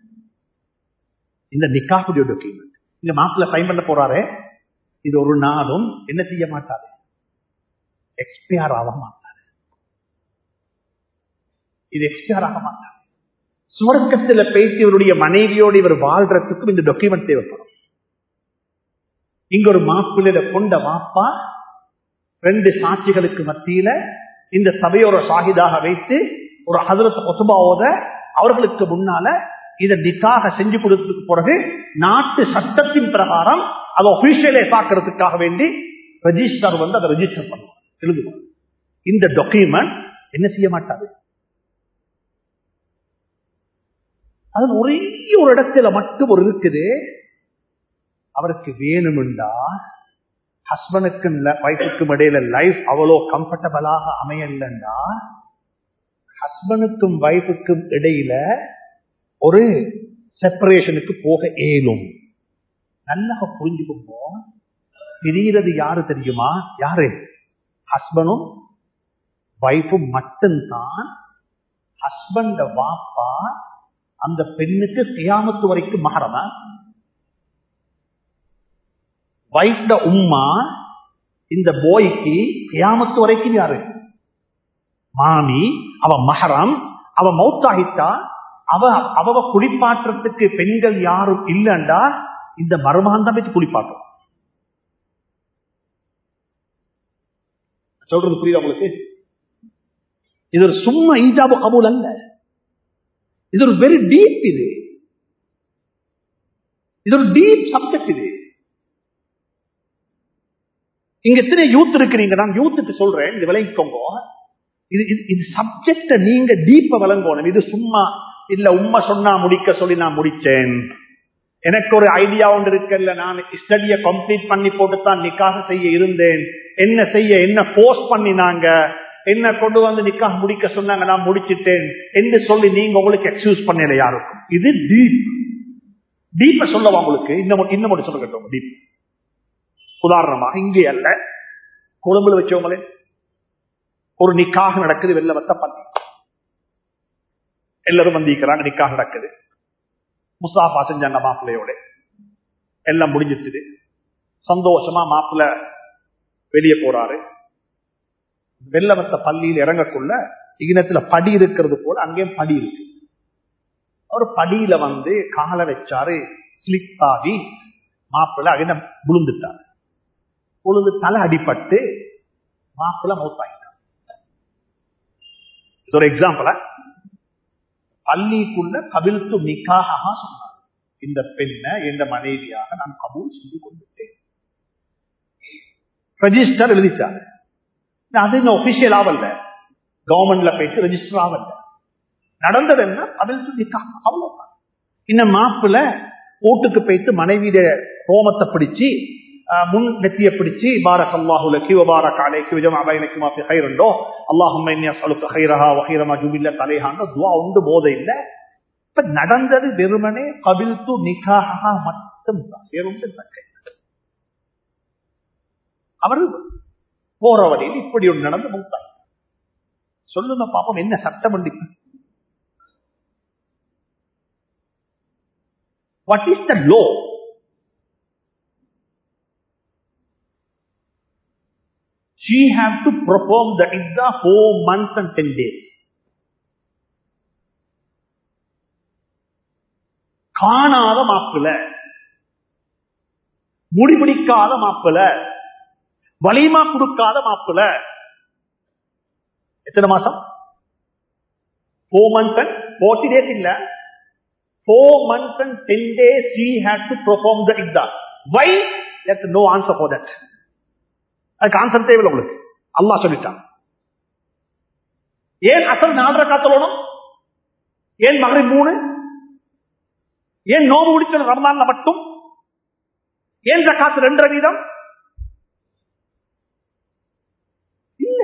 இந்த நிக்காஹுடைய டாக்குமெண்ட் இந்த மாப்பிள்ள சைன் பண்ண போறாரே இது ஒரு நாளும் என்ன செய்ய மாட்டாரு எக்ஸ்பயர் ஆக மாட்டாரு இது எக்ஸ்பயர் ஆக மாட்டார் சுவர்க்கத்துல பேசி இவருடைய மனைவியோடு இவர் வாழ்றதுக்கும் இந்த டாக்குமெண்ட் தேவைப்படும் இங்க ஒரு மாப்பிள்ளையில கொண்ட வாப்பா ரெண்டு சாட்சிகளுக்கு மத்தியில இந்த சபையோட சாகிதாக வைத்து ஒரு ஹதரத் ஒசுபாவோத அவர்களுக்கு முன்னால இதை நிக்காக செஞ்சு கொடுத்ததுக்கு பிறகு நாட்டு சட்டத்தின் பிரகாரம் அதை ஒபிஷியலே பார்க்கறதுக்காக வேண்டி ரெஜிஸ்டர் வந்து அதை ரெஜிஸ்டர் பண்ணுவார் எழுதுவார் இந்த டாக்குமெண்ட் என்ன செய்ய மாட்டாரு அது ஒரே ஒரு இடத்துல மட்டும் ஒரு இருக்குது அவருக்கு வேணுமெண்டா ஹஸ்பண்டுக்கும் ஒய்ஃபுக்கும் இடையில லைஃப் அவ்வளோ கம்ஃபர்டபுளாக அமையலன்னா ஹஸ்பண்டுக்கும் வைஃபுக்கும் இடையில ஒரு செப்பரேஷனுக்கு போக இயலும் நல்லா புரிஞ்சுக்கோங்க பிரியறது யாரு தெரியுமா யாரு ஹஸ்பண்டும் வைஃபும் மட்டும்தான் ஹஸ்பண்ட வாப்பா அந்த பெண்ணுக்கு கியாமத்து வரைக்கும் மகரமா வைஃப்ட உம்மா இந்த போய்க்கு கியாமத்து வரைக்கும் யாரு மாமி அவ மகரம் அவ மௌத்தாகிட்டா அவ அவ குளிப்பாற்றத்துக்கு பெண்கள் யாரும் இல்லைண்டா இந்த மருமாந்தம் வச்சு குளிப்பாட்டும் சொல்றது புரியுதா உங்களுக்கு இது ஒரு சும்மா ஈஜாபு கபூல் அல்ல இது ஒரு வெரி டீப் இது இது ஒரு டீப் சப்ஜெக்ட் இது இங்க எத்தனை யூத் இருக்கிறீங்க நான் யூத்துக்கு சொல்றேன் இது விளங்கிக்கோங்க இது இது- இது சப்ஜெக்ட நீங்க டீப்ப விளங்கணும் இது சும்மா இல்ல உண்மை சொன்னா முடிக்க சொல்லி நான் முடிச்சேன் எனக்கு ஒரு ஐடியா ஒன்று இருக்குல்ல நான் ஸ்டடியை கம்ப்ளீட் பண்ணி போட்டு தான் நிக்காக செய்ய இருந்தேன் என்ன செய்ய என்ன ஃபோர்ஸ் பண்ணினாங்க என்ன கொண்டு வந்து நிக்காக முடிக்க சொன்னாங்க நான் முடிச்சிட்டேன் என்று சொல்லி நீங்க உங்களுக்கு எக்ஸ்கியூஸ் பண்ணல யாருக்கும் இது டீப் டீப்ப சொல்லவா உங்களுக்கு இன்னும் இன்னும் மட்டும் சொல்ல டீப் உதாரணமாக இங்கே அல்ல கொழும்புல வச்சவங்களே ஒரு நிக்காக நடக்குது வெள்ள வத்த பள்ளி எல்லாரும் வந்திருக்கிறாங்க நிக்காக நடக்குது முசாஃபா செஞ்சாங்க மாப்பிள்ளையோட எல்லாம் முடிஞ்சிட்டுது சந்தோஷமா மாப்பிள்ளை வெளியே போறாரு வெள்ளவத்த பள்ளியில் இறங்கக்குள்ள இகினத்துல படி இருக்கிறது போல அங்கேயும் படி இருக்கு அவர் படியில வந்து காலை வச்சாரு ஸ்லிப் ஆகி மாப்பிள்ளை அகின விழுந்துட்டார் பொழுது தலை அடிபட்டு மாப்பிள்ளை மௌத்தாயிட்டார் இது ஒரு எக்ஸாம்பிளா பள்ளிக்குள்ள கபில்த்து நிக்காக சொன்னார் இந்த பெண்ணை எந்த மனைவியாக நான் கபூல் செஞ்சு கொண்டுட்டேன் ரெஜிஸ்டர் எழுதிட்டார் அது இன்னும் ஒபிஷியல் ஆவல்ல கவர்மெண்ட்ல போயிட்டு ரெஜிஸ்டர் ஆவல்ல நடந்தது என்ன கபில்த்து நிக்காக அவ்வளவுதான் இன்னும் மாப்பிள்ள ஓட்டுக்கு போயிட்டு மனைவியிட ரோமத்தை பிடிச்சு ஆஹ், முன் நெத்திய பிடிச்சு பாரக் அல்லாஹு லக்கி வபாரக் அலைக்கு விஜமா பைனக்கு மாஃபி ஹைரண்டோ அல்லாஹும்ம இன்னி அஸ்அலுக்க ஹைரஹா வஹைரமா ஜுபில்ல தலைஹான்னு துஆ உண்டு போதை இல்ல இப்ப நடந்தது வெறுமனே கபில்து நிகாஹா மட்டும் தான் வேறொன்று தக்கை அவர் போற வழியில் இப்படி ஒன்று நடந்து மூத்தார் சொல்லுங்க பாப்போம் என்ன சட்டம் கண்டிப்பு What is the law? She have to perform the idda four months and ten days. காணாத மாப்பிள முடிபிடிக்காத மாப்பிள வலிமா கொடுக்காத மாப்பிள எத்தனை மாசம் four months and forty days இல்ல four months and ten days she had to perform the idda. Why? There's no answer for that. அதுக்கு ஆன்சர் தேவையில்லை உங்களுக்கு அல்லாஹ் சொல்லிட்டான் ஏன் அசல் நாலரை காத்தலோனும் ஏன் மகரி மூணு ஏன் நோம்பு முடிச்சது ரமதான்ல மட்டும் ஏன் காத்து ரெண்டரை வீதம் இல்ல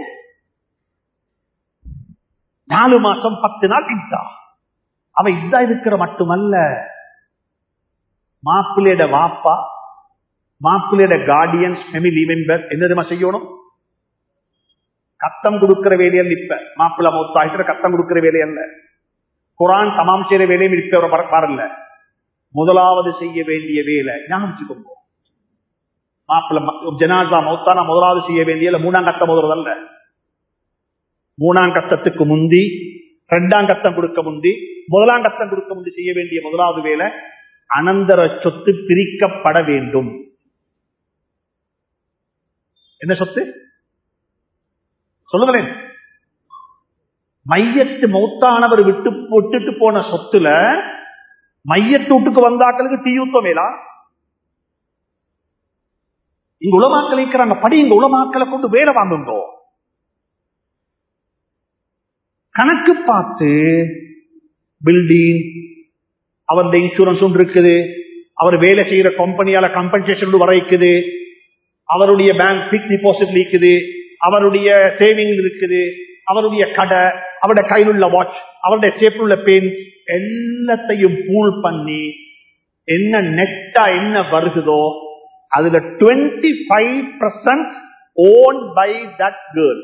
நாலு மாசம் பத்து நாள் இத்தா அவ இதா இருக்கிற மட்டுமல்ல மாப்பிள்ளையோட வாப்பா மாப்பிள்ளையோட கார்டியன்ஸ் ஃபெமிலி மெம்பர்ஸ் என்ன தெரியுமா செய்யணும் கத்தம் கொடுக்கிற வேலையல்ல இப்ப மாப்பிள்ளை மொத்தாகிற கத்தம் கொடுக்கிற வேலையல்ல குரான் தமாம் செய்யற வேலையும் இப்ப வரல முதலாவது செய்ய வேண்டிய வேலை ஞாபகிச்சுக்கோங்க மாப்பிள்ள ஜனாசா மௌத்தானா முதலாவது செய்ய வேண்டிய மூணாம் கத்தம் முதல்ல மூணாம் கத்தத்துக்கு முந்தி ரெண்டாம் கத்தம் கொடுக்க முந்தி முதலாம் கத்தம் கொடுக்க முந்தி செய்ய வேண்டிய முதலாவது வேலை அனந்தர சொத்து பிரிக்கப்பட வேண்டும் என்ன சொத்து சொல்லுங்களேன் மையத்து மௌத்தானவர் விட்டு விட்டுட்டு போன சொத்துல மையத்து வீட்டுக்கு வந்தாக்களுக்கு டீ ஊத்த மேலா இங்க உலமாக்கள் இருக்கிறாங்க படி இங்க உலமாக்களை கொண்டு வேலை வாங்குங்கோ கணக்கு பார்த்து பில்டிங் அவருடைய இன்சூரன்ஸ் ஒன்று இருக்குது அவர் வேலை செய்யற கம்பெனியால கம்பன்சேஷன் வர இருக்குது அவருடைய பேங்க் பிக்ஸ் டிபாசிட் இருக்குது அவருடைய சேவிங் இருக்குது அவருடைய கடை அவருடைய கையில் உள்ள வாட்ச் அவருடைய சேப்பில் உள்ள பெயிண்ட் எல்லாத்தையும் பூல் பண்ணி என்ன நெட்டா என்ன வருகுதோ அதுல twenty five percent own by that girl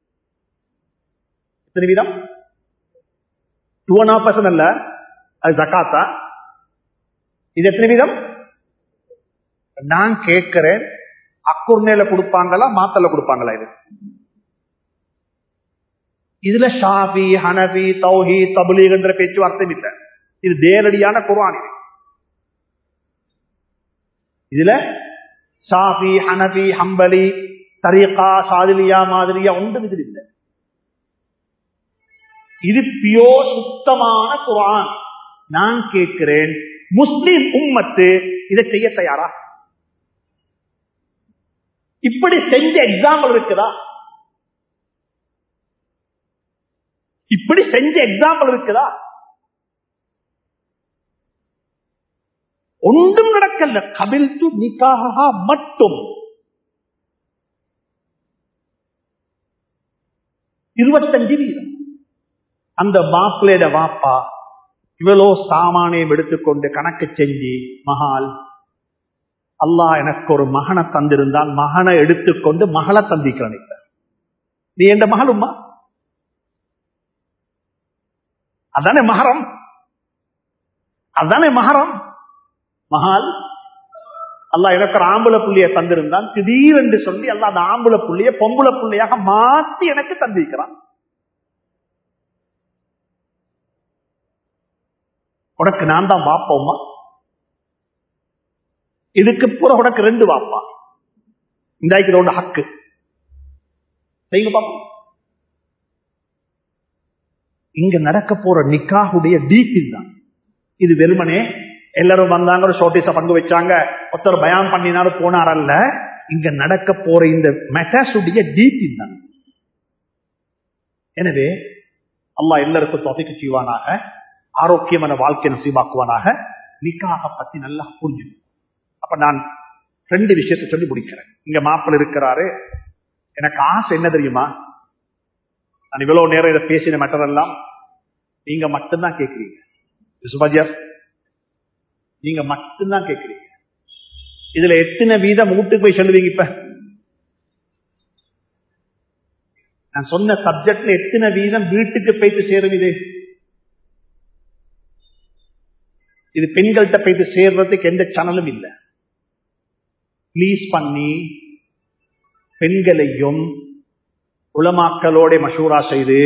எத்தனை வீதம் டூ அண்ட் ஹாஃப் பர்சன்ட் அல்ல அது ஜக்காத்தா இது எத்தனை வீதம் நான் கேட்கிறேன் அக்குர்னேல கொடுப்பாங்களா மாத்தல கொடுப்பாங்களா இது இதுல ஷாபி ஹனபி தௌஹி தபுலீக் என்ற பேச்சுவார்த்தை இல்லை இது நேரடியான குர்ஆன் இது இதுல ஷாஃபி ஹனபி ஹம்பலி தரீகா சாதிலியா மாதிரியா ஒன்றும் இது இல்லை இது பியோ சுத்தமான குரான் நான் கேட்கிறேன் முஸ்லிம் உம்மத்து இதை செய்ய தயாரா இப்படி செஞ்ச எக்ஸாம்பிள் இருக்குதா இப்படி செஞ்ச எக்ஸாம்பிள் இருக்குதா ஒன்றும் நடக்கல கபில் டு நிக்காக மட்டும் இருபத்தஞ்சு வீதம் அந்த மாப்பிள்ளையோட வாப்பா இவ்வளோ சாமானியம் எடுத்துக்கொண்டு கணக்கு செஞ்சு மகால் அல்லாஹ் எனக்கு ஒரு மகனை தந்திருந்தால் மகனை எடுத்துக்கொண்டு மகளை தந்திக்கிறேன் இப்ப. நீ எந்த மகளும்மா அதானே மகரம் அதானே மகரம் மகால் அல்லாஹ் எனக்கு ஒரு ஆம்புல புள்ளிய தந்திருந்தான் திடீரென்று சொல்லி அல்லாஹ் அந்த ஆம்புல புள்ளிய பொம்புல புள்ளியாக மாத்தி எனக்கு தந்திருக்கிறான் உனக்கு நான் தான் வாப்போம்மா இதுக்கு பூரா உனக்கு ரெண்டு வாப்பா இந்த ஒன்று ஹக்கு செய்யுங்க பாப்போம் இங்க நடக்க போற நிக்காஹுடைய டீட்டில் தான் இது வெறுமனே எல்லாரும் வந்தாங்க ஒரு ஷோட்டீஸ பங்கு வச்சாங்க ஒருத்தர் பயான் பண்ணினாலும் போனாரல்ல இங்க நடக்க போற இந்த மெட்டாஸுடைய டீட்டில் தான் எனவே அல்லாஹ் எல்லாருக்கும் தொகைக்கு செய்வானாக ஆரோக்கியமான வாழ்க்கை நசீபாக்குவானாக நிக்காக பத்தி நல்லா புரிஞ்சுக்கணும் அப்ப நான் ரெண்டு விஷயத்தை சொல்லி முடிக்கிறேன் இங்க மாப்பிள்ள இருக்கிறாரு எனக்கு ஆசை என்ன தெரியுமா நான் இவ்வளவு நேரம் இதை பேசின மற்ற எல்லாம் நீங்க மட்டும்தான் கேட்கிறீங்க சுபாஜியார் நீங்க மட்டும்தான் கேட்கிறீங்க இதுல எத்தனை வீதம் வீட்டுக்கு போய் சொல்லுவீங்க இப்ப நான் சொன்ன சப்ஜெக்ட்ல எத்தனை வீதம் வீட்டுக்கு போயிட்டு சேரும் இது இது பெண்கள்கிட்ட போயிட்டு சேர்றதுக்கு எந்த சேனலும் இல்லை ப்ளீஸ் பண்ணி பெண்களையும் உலமாக்களோட மசூரா செய்து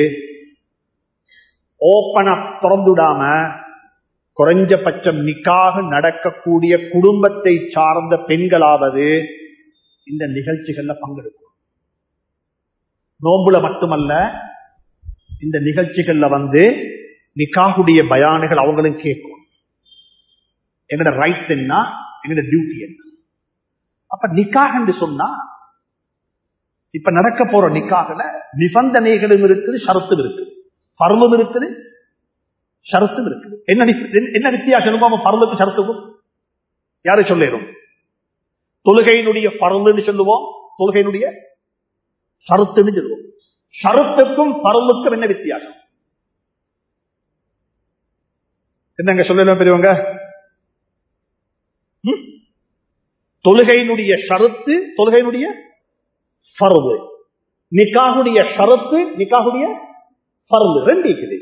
ஓப்பனா திறந்துடாம குறைஞ்சபட்சம் நிக்காக நடக்கக்கூடிய குடும்பத்தை சார்ந்த பெண்களாவது இந்த நிகழ்ச்சிகள்ல பங்கெடுக்கும் நோம்புல மட்டுமல்ல இந்த நிகழ்ச்சிகள்ல வந்து நிக்காகுடைய பயானுகள் அவங்களும் கேட்கும் எங்களோட ரைட்ஸ் என்ன எங்களோட டியூட்டி என்ன அப்ப நிக்காக என்று சொன்னா இப்ப நடக்க போற நிக்காகல நிபந்தனைகளும் இருக்குது ஷரத்தும் இருக்குது பருவம் இருக்குது ஷரத்தும் இருக்குது என்ன டி- என்ன வித்தியாசம் பருவத்துக்கு ஷரத்துக்கும் யாரு சொல்லிடும் தொழுகையினுடைய பருந்துன்னு சொல்லுவோம் தொழுகையினுடைய ஷரத்துன்னு சொல்லுவோம் ஷரத்துக்கும் பருவத்துக்கும் என்ன வித்தியாசம் என்னங்க சொல்லலாம் பெரியவங்க ம்? தொழுகையினுடைய ஷரத்து தொழுகையினுடைய ஃபர்து நிக்காகுடைய ஷரத்து நிக்காகுடைய ஃபர்து ரெண்டு இருக்குது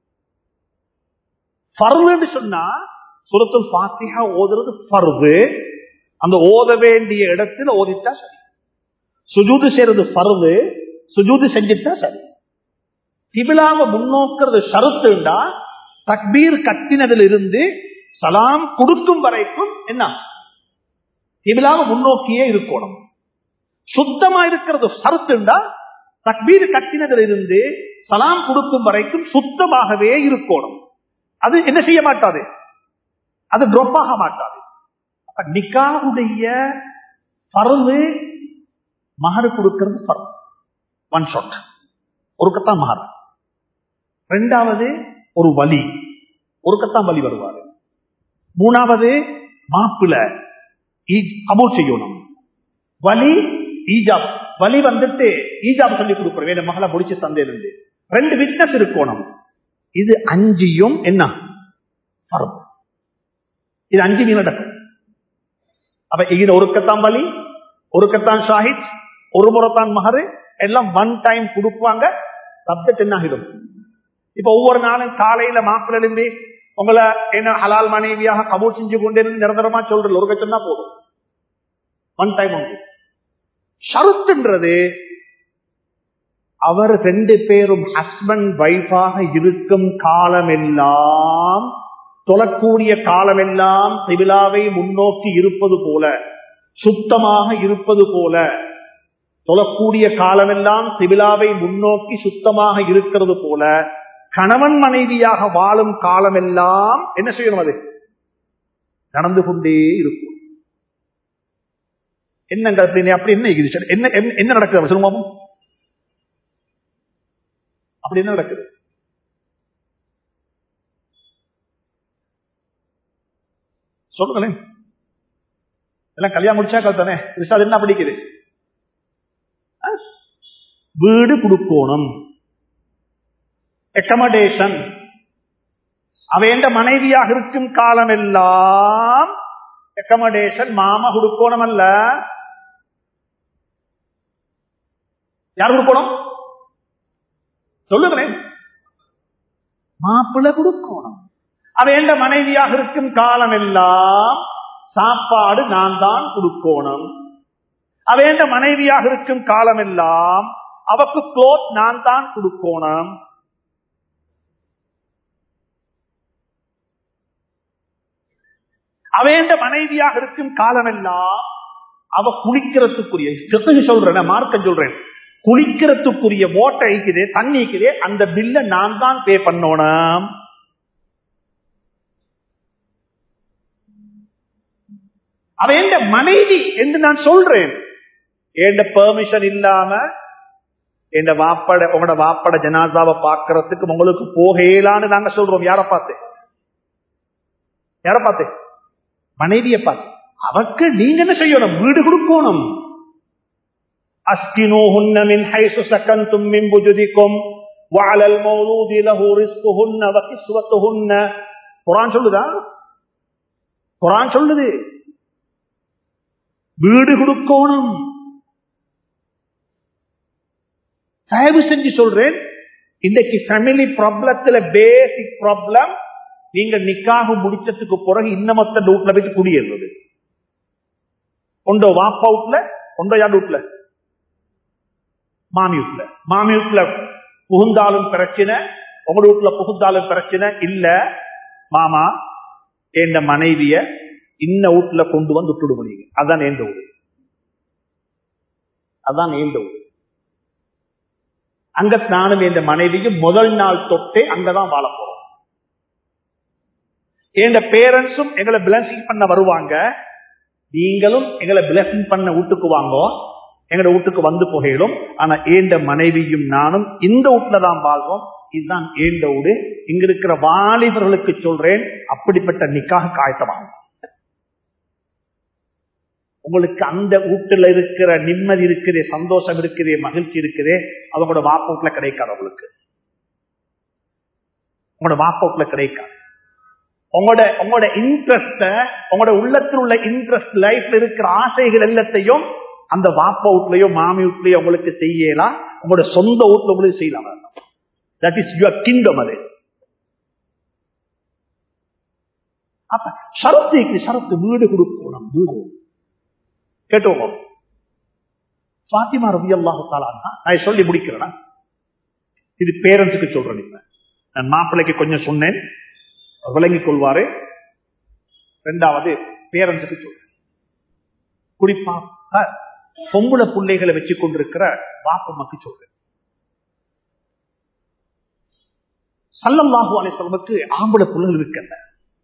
ஃபர்துன்னு சொன்னா சுரத்துல் ஃபாத்திஹா ஓதுறது ஃபர்து அந்த ஓத வேண்டிய இடத்துல ஓதிட்டா சரி சுஜூது செய்யறது ஃபர்து சுஜூது செஞ்சுட்டா சரி கிபிலாவை முன்னோக்கிறது ஷரத்துண்டா தக்பீர் கட்டினதில் இருந்து சலாம் கொடுக்கும் வரைக்கும் என்ன கிபிலாவை முன்னோக்கியே இருக்கணும் சுத்தமா இருக்கிறது சருத்துண்டா தக்பீர் கட்டினதில் இருந்து சலாம் கொடுக்கும் வரைக்கும் சுத்தமாகவே இருக்கணும் அது என்ன செய்ய மாட்டாது அது drop ஆக மாட்டாது அப்ப நிக்காவுடைய பருவு மகரு கொடுக்கிறது பருவு ஒன் ஷாட் ஒருக்கத்தான் மகர் ரெண்டாவது ஒரு வலி ஒருக்கத்தான் வலி வருவாரு மூணாவது மாப்பிள கபூல் செய்யணும் வலி ஈஜாப் வலி வந்துட்டு ஈஜாப் சொல்லி கொடுக்குறேன் என் மகளை முடிச்சு தந்தேன் ரெண்டு விட்னஸ் இருக்கணும் இது அஞ்சியும் என்ன பருவம் இது அஞ்சு மீன் நடக்கும் அப்ப இது ஒருக்கத்தான் பலி ஒருக்கத்தான் ஷாஹித் ஒரு முறைத்தான் மகரு எல்லாம் ஒன் டைம் கொடுப்பாங்க சப்ஜெக்ட் என்ன ஆகிடும் இப்ப ஒவ்வொரு நாளும் காலையில மாப்பிள்ள எழும்பி உங்களை என்ன ஹலால் மனைவியாக கபூல் செஞ்சு கொண்டே நிரந்தரமா சொல்றது ஒரு கட்சம் தான் போதும் ஒன் டைம் ஒன்று ஷருத்துன்றது அவர் ரெண்டு பேரும் ஹஸ்பண்ட் வைஃபாக இருக்கும் காலமெல்லாம் தொழக்கூடிய காலமெல்லாம் திபிலாவை முன்னோக்கி இருப்பது போல சுத்தமாக இருப்பது போல தொழக்கூடிய காலமெல்லாம் திபிலாவை முன்னோக்கி சுத்தமாக இருக்கிறது போல கணவன் மனைவியாக வாழும் காலமெல்லாம் என்ன செய்யணும் அது நடந்து கொண்டே இருக்கும் என்னங்க அப்படின்னு அப்படி என்ன இருக்குது சார்? என்ன என்ன- என்ன நடக்குது சொல்லுங்க அப்படி என்ன நடக்குது சொல்லுங்களேன் எல்லாம் கல்யாணம் முடிச்சா தானே ரிசால் என்ன படிக்குது ஆ? வீடு கொடுக்கணும் அக்கமடேஷன் அவையண்ட மனைவியாக இருக்கும் காலம் எல்லாம் அக்கமடேஷன் மாமா கொடுக்கணும் அல்ல யார் கொடுக்கணும் சொல்லுங்களேன் மாப்பிள்ளை கொடுக்கணும் அவையண்ட மனைவியாக இருக்கும் காலம் எல்லாம் சாப்பாடு நான் தான் கொடுக்கணும் அவையண்ட மனைவியாக இருக்கும் காலம் எல்லாம் அவக்கு க்ளோத் நான் தான் கொடுக்கணும் அவையண்ட மனைவியாக இருக்கும் காலமெல்லாம் அவ குளிக்கிறதுக்குரிய பிறகு சொல்றேன் நான் மார்க்க சொல்றேன் குளிக்கிறதுக்குரிய ஓட்டை இருக்குது தண்ணி இருக்குது அந்த பில்ல நான் தான் பே பண்ணணும் அவ எந்த மனைவி என்று நான் சொல்றேன் எந்த பெர்மிஷன் இல்லாம எந்த வாப்பட உங்களோட வாப்பட ஜனாதாவை பார்க்கறதுக்கு உங்களுக்கு போகலான்னு நாங்க சொல்றோம் யார பார்த்து யார பார்த்து மனைவியை பார்த்து அவக்கு நீங்க என்ன செய்யணும் வீடு கொடுக்கணும் أسكنوهن من حيث سكنتم من وجدكم وعلى المولود له رزقهن وكسوتهن குரான் சொல்லுதா குரான் சொல்லுது வீடு கொடுக்கணும் தயவு செஞ்சு சொல்றேன் இன்றைக்கு ஃபேமிலி ப்ராப்ளத்துல பேசிக் ப்ராப்ளம் நீங்க நிக்காக முடிச்சதுக்கு பிறகு இன்னமத்த வீட்டுல போயிட்டு குடியேறது கொண்டோ வாப்பா வீட்டுல கொண்டோ யார் வீட்டுல மாமி வீட்டுல மாமி வீட்டுல புகுந்தாலும் பிரச்சனை உங்க வீட்டுல புகுந்தாலும் பிரச்சனை இல்ல மாமா என் மனைவிய இன்ன வீட்டுல கொண்டு வந்து விட்டுடு முடியுங்க அதான் ஏந்த ஊரு அதான் ஏந்த ஊரு அங்க நானும் என் மனைவியும் முதல் நாள் தொட்டே அங்கதான் வாழ போறோம் என் பேரண்ட்ஸும் எங்களை பிளஸிங் பண்ண வருவாங்க நீங்களும் எங்களை பிளஸிங் பண்ண வீட்டுக்கு வாங்கோ எங்களோட வீட்டுக்கு வந்து புகையிலும் ஆனா ஏண்ட மனைவியும் நானும் இந்த வீட்டுல தான் வாழ்வோம் இதுதான் ஏண்ட வீடு இங்க இருக்கிற வாலிபர்களுக்கு சொல்றேன் அப்படிப்பட்ட நிக்காக காயத்தமாகும் உங்களுக்கு அந்த வீட்டுல இருக்கிற நிம்மதி இருக்குது சந்தோஷம் இருக்குது மகிழ்ச்சி இருக்குது அவங்களோட வாப்ப வீட்டுல கிடைக்காது உங்களுக்கு உங்களோட வாப்ப வீட்டுல கிடைக்காது உங்களோட உங்களோட இன்ட்ரெஸ்ட உங்களோட உள்ளத்தில் உள்ள இன்ட்ரெஸ்ட் லைஃப்ல இருக்கிற ஆசைகள் எல்லாத்தையும் அந்த வாப்பா வீட்லயோ மாமி வீட்லயோ உங்களுக்கு செய்யலாம் உங்களோட சொந்த வீட்டுல உங்களுக்கு செய்யலாம் தட் இஸ் யுவர் கிங்டம் அது அப்ப ஷரத்து ஷரத்து வீடு கொடுக்கணும் வீடு கேட்டுவோம் பாத்திமா ரவி அல்லாஹு நான் சொல்லி முடிக்கிறேன் இது பேரண்ட்ஸுக்கு சொல்றேன் இப்ப நான் மாப்பிள்ளைக்கு கொஞ்சம் சொன்னேன் விளங்கிக் கொள்வாரு ரெண்டாவது பேரண்ட்ஸுக்கு சொல்றேன் குறிப்பாக பொம்புளை பிள்ளைகளை வச்சு கொண்டிருக்கிற வாப்பம்மாக்கு சொல்றேன் சல்லல்லாஹு அலிசல்முக்கு ஆம்பளை பிள்ளைகள் இருக்கல்ல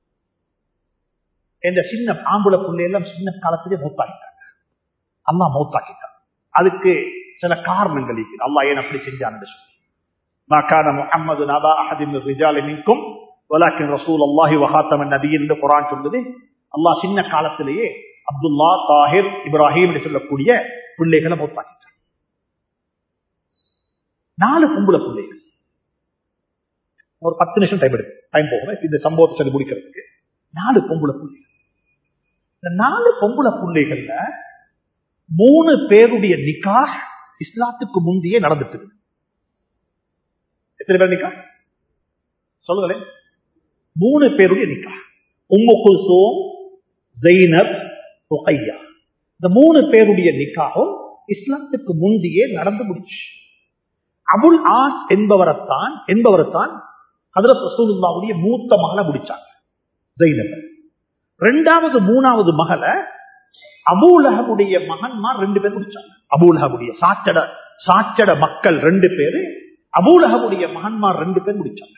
இந்த சின்ன ஆம்பளை பிள்ளையெல்லாம் சின்ன காலத்திலே மௌத்தாக்கிட்டாங்க அல்லா மௌத்தாக்கிட்டான் அதுக்கு சில காரணங்கள் இருக்கு அல்லா ஏன் அப்படி செஞ்சான்னு சொல்லி மாக்கான முகமது நபா அஹதின் ரிஜாலி மின்கும் வலாக்கின் ரசூல் அல்லாஹி வஹாத்தமன் நபி என்று குரான் சொல்லுது அல்லாஹ் சின்ன காலத்திலேயே அப்துல்லா தாஹிர் இப்ராஹிம் என்று சொல்லக்கூடிய பிள்ளைகளை மௌத்தாக்கிட்டான் நாலு பொம்புல பிள்ளைகள் ஒரு பத்து நிமிஷம் டைம் எடுக்கும் டைம் போகும் இந்த சம்பவத்தை சொல்லி முடிக்கிறதுக்கு நாலு பொம்பளை பிள்ளைகள் இந்த நாலு பொம்பளை பிள்ளைகள்ல மூணு பேருடைய நிக்கா இஸ்லாத்துக்கு முந்தையே நடந்துட்டு இருக்கு. எத்தனை பேர் நிக்கா சொல்லுங்களேன் மூணு பேருடைய நிக்கா உம்மு குல்சோம் ஜெயினப் ருகையா இந்த மூணு பேருடைய நிக்காவும் இஸ்லாத்துக்கு முந்தையே நடந்து முடிச்சு அபுல் ஆஸ் என்பவரைத்தான் என்பவரைத்தான் ஹதரத் ரசூலுல்லாவுடைய மூத்த மகளை முடிச்சாங்க ஜெயினப் ரெண்டாவது மூணாவது மகளை அபூலகமுடைய மகன்மார் ரெண்டு பேர் முடிச்சாங்க அபூலகமுடைய சாச்சட சாச்சட மக்கள் ரெண்டு பேரு அபூலகமுடைய மகன்மார் ரெண்டு பேர் முடிச்சாங்க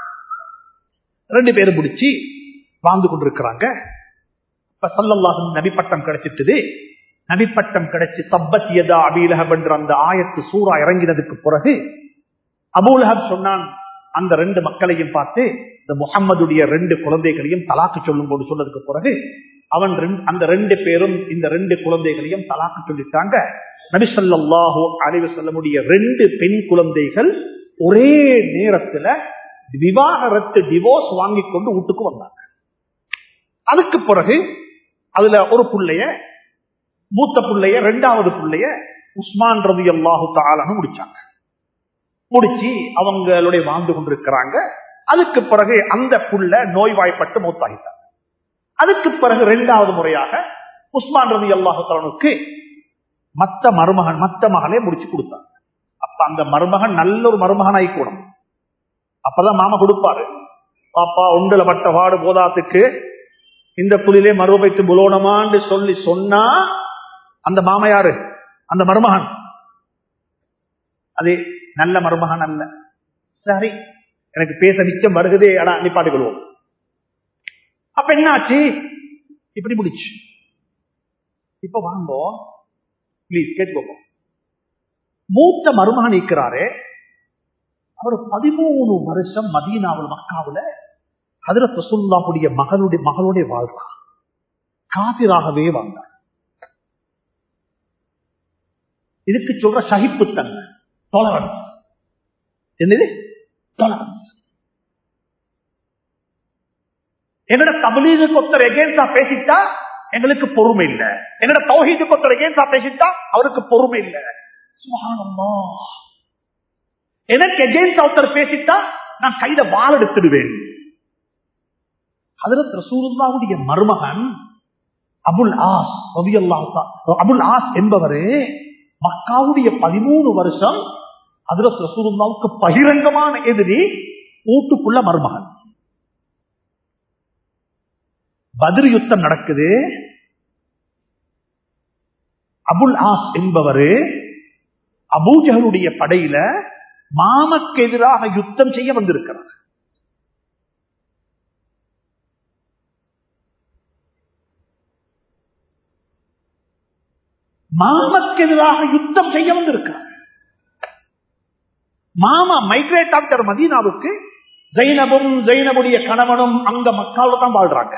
ரெண்டு பேரும் முடிச்சு வாழ்ந்து கொண்டிருக்கிறாங்க இப்ப சல்லல்லாஹு நபிப்பட்டம் கிடைச்சிட்டுது நபிப்பட்டம் கிடைச்சு தப்பத்தியதா அபீலஹப் என்ற அந்த ஆயத்து சூறா இறங்கினதுக்கு பிறகு அபூலஹப் சொன்னான் அந்த ரெண்டு மக்களையும் பார்த்து இந்த முகம்மதுடைய ரெண்டு குழந்தைகளையும் தலாக்கு சொல்லும் போது சொன்னதுக்கு பிறகு அவன் ரெண்டு- அந்த ரெண்டு பேரும் இந்த ரெண்டு குழந்தைகளையும் தலாக்கு சொல்லிட்டாங்க நபிசல்லாஹு அலைவு சொல்லமுடைய ரெண்டு பெண் குழந்தைகள் ஒரே நேரத்துல விவாகரத்து டிவோர்ஸ் வாங்கி கொண்டு வீட்டுக்கு வந்தாங்க அதுக்கு பிறகு அதுல ஒரு புள்ளைய மூத்த புள்ளைய ரெண்டாவது புள்ளைய உஸ்மான் ரவி அல்லாஹு தாலன்னு முடிச்சாங்க முடிச்சு அவங்களுடைய வாழ்ந்து கொண்டிருக்கிறாங்க அதுக்கு பிறகு அந்த புள்ள நோய்வாய்ப்பட்டு மூத்தாகிட்டாங்க அதுக்கு பிறகு இரண்டாவது முறையாக உஸ்மான் ரவி அல்லாஹு தாலனுக்கு மத்த மருமகன் மத்த மகளே முடிச்சு கொடுத்தாங்க அப்ப அந்த மருமகன் நல்ல ஒரு மருமகன் ஆயிக்கூடும் அப்பதான் மாமா கொடுப்பாரு பாப்பா உண்டல பட்ட வாடு போதாத்துக்கு இந்த புலிலே மறுபைத்து புலோனமான்னு சொல்லி சொன்னா அந்த மாமா யாரு அந்த மருமகன் அது நல்ல மருமகன் அல்ல சரி எனக்கு பேச மிச்சம் வருகுதே ஆனா நிப்பாட்டிக் கொள்வோம் அப்ப என்னாச்சு இப்படி முடிச்சு இப்ப வாங்கோ ப்ளீஸ் கேட்டுக்கோங்க மூத்த மருமகன் இருக்கிறாரே அவர் பதிமூணு வருஷம் மதீனாவில் மக்காவுல ஹதரத் ரசூலுல்லாஹுடைய மகளுடைய மகளுடைய வாழ்றார் காபிராகவே வாழ்ந்தார் இதுக்கு சொல்ற சகிப்புத்தன்மை டாலரன்ஸ் என்னது டாலரன்ஸ் என்னோட தபலீதுக்கு ஒருத்தர் எகேன்ஸ்டா பேசிட்டா எங்களுக்கு பொறுமை இல்ல என்னோட தௌஹீதுக்கு ஒருத்தர் எகேன்ஸ்டா பேசிட்டா அவருக்கு பொறுமை இல்ல சுப்ஹானல்லாஹ். எனக்கு எகேன்ஸ்டா ஒருத்தர் பேசிட்டா நான் கையில வாள் எடுத்துடுவேன் ஹதரத் ரசூலுல்லாவுடைய மருமகன் அபுல் ஆஸ் ரலியல்லாஹு தஆ- அபுல் ஆஸ் என்பவரு மக்காவுடைய பதிமூணு வருஷம் ஹதரத் ரசூலுல்லாவுக்கு பகிரங்கமான எதிரி வீட்டுக்குள்ள மருமகன் பதிர் யுத்தம் நடக்குது அபுல் ஆஸ் என்பவரு அபூஜகனுடைய படையில மாமக்கு எதிராக யுத்தம் செய்ய வந்திருக்கிறார் மாமக்கு எதிராக யுத்தம் செய்ய வந்திருக்கிறார் மாமா மைக்ரேட் ஆக்டர் மதீனாவுக்கு ஜைனபும் ஜைனபுடைய கணவனும் அங்க மக்காவில் தான் வாழ்றாங்க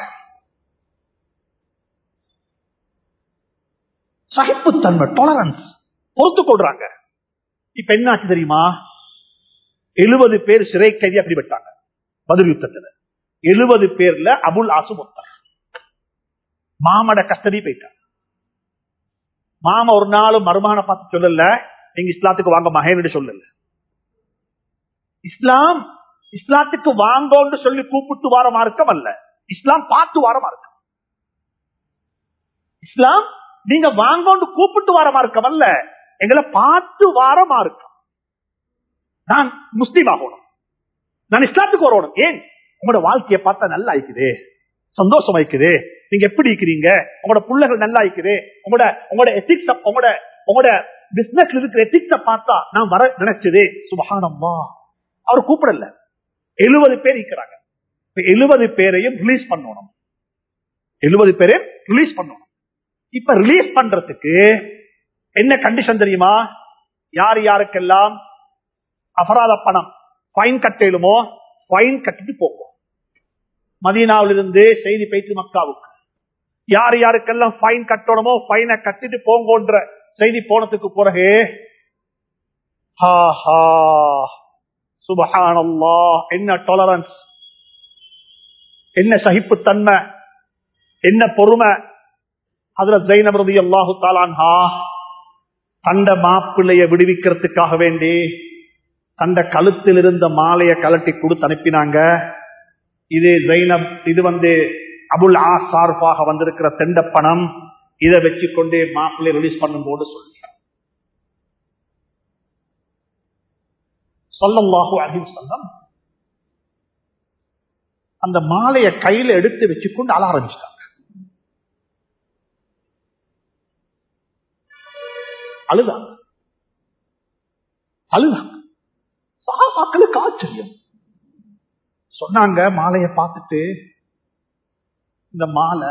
சகிப்புத்தன்மை டாலரன்ஸ் பொறுத்து கொள்றாங்க இப்ப என்ன ஆச்சு தெரியுமா எழுபது பேர் சிறை கைதி அப்படி விட்டாங்க பதில் யுத்தத்துல எழுபது பேர்ல அபுல் ஆசு மொத்தம் மாமட கஸ்டடி போயிட்டாங்க மாமா ஒரு நாளும் மருமான பார்த்து சொல்லல நீங்க இஸ்லாத்துக்கு வாங்க மகேன்னு சொல்லல இஸ்லாம் இஸ்லாத்துக்கு வாங்கோன்னு சொல்லி கூப்பிட்டு வார மார்க்கம் அல்ல இஸ்லாம் பார்த்து வார மார்க்கம் இஸ்லாம் நீங்க வாங்கோன்னு கூப்பிட்டு வார மார்க்கம் அல்ல எங்களை பார்த்து வார மார்க்கம் நான் முஸ்லீம் ஆகணும் நான் இஸ்லாத்துக்கு வரணும் ஏன் உங்களோட வாழ்க்கையை பார்த்தா நல்லா ஆயிக்குது சந்தோஷம் ஆயிக்குது நீங்க எப்படி இருக்கிறீங்க உங்களோட பிள்ளைகள் நல்லா இருக்குது உங்களோட உங்களோட எத்திக்ஸ் உங்களோட உங்களோட பிசினஸ்ல இருக்கிற எத்திக்ஸ பார்த்தா நான் வர நினைச்சது சுபகானம்மா அவர் கூப்பிடல எழுபது பேர் இருக்கிறாங்க எழுபது பேரையும் ரிலீஸ் பண்ணணும் எழுபது பேரையும் ரிலீஸ் பண்ணணும் இப்ப ரிலீஸ் பண்றதுக்கு என்ன கண்டிஷன் தெரியுமா யார் யாருக்கெல்லாம் அபராத பணம் ஃபைன் கட்டலுமோ ஃபைன் கட்டிட்டு போகும் மதீனாவிலிருந்து செய்தி பேச்சு மக்காவுக்கு யார் யாருக்கெல்லாம் ஃபைன் கட்டணுமோ ஃபைனை கட்டிட்டு போங்கன்ற செய்தி போனதுக்கு பிறகு சுபஹானல்லா என்ன டாலரன்ஸ் என்ன சகிப்புத்தன்மை என்ன பொறுமை அதுல ஜெயினபிரதி அல்லாஹு தாலான்ஹா தண்ட மாப்பிள்ளைய விடுவிக்கிறதுக்காக வேண்டி தண்ட கழுத்தில் இருந்த மாலையை கலட்டி கொடுத்து அனுப்பினாங்க இது ஜெயினப் இது வந்து அபுல் ஆ சார்பாக வந்திருக்கிற தெண்ட பணம் இதை வச்சுக்கொண்டே மாப்பிள்ளை ரிலீஸ் பண்ணும்போது சொல்லி சொல்லல்லாஹு அலிம் சொல்லம் அந்த மாலையை கையில எடுத்து வச்சுக்கொண்டு அழ ஆரம்பிச்சிட்டாங்க அழுதாங்க அழுதாங்க சகாபாக்களுக்கு ஆச்சரியம் சொன்னாங்க மாலையை பார்த்துட்டு இந்த மாலை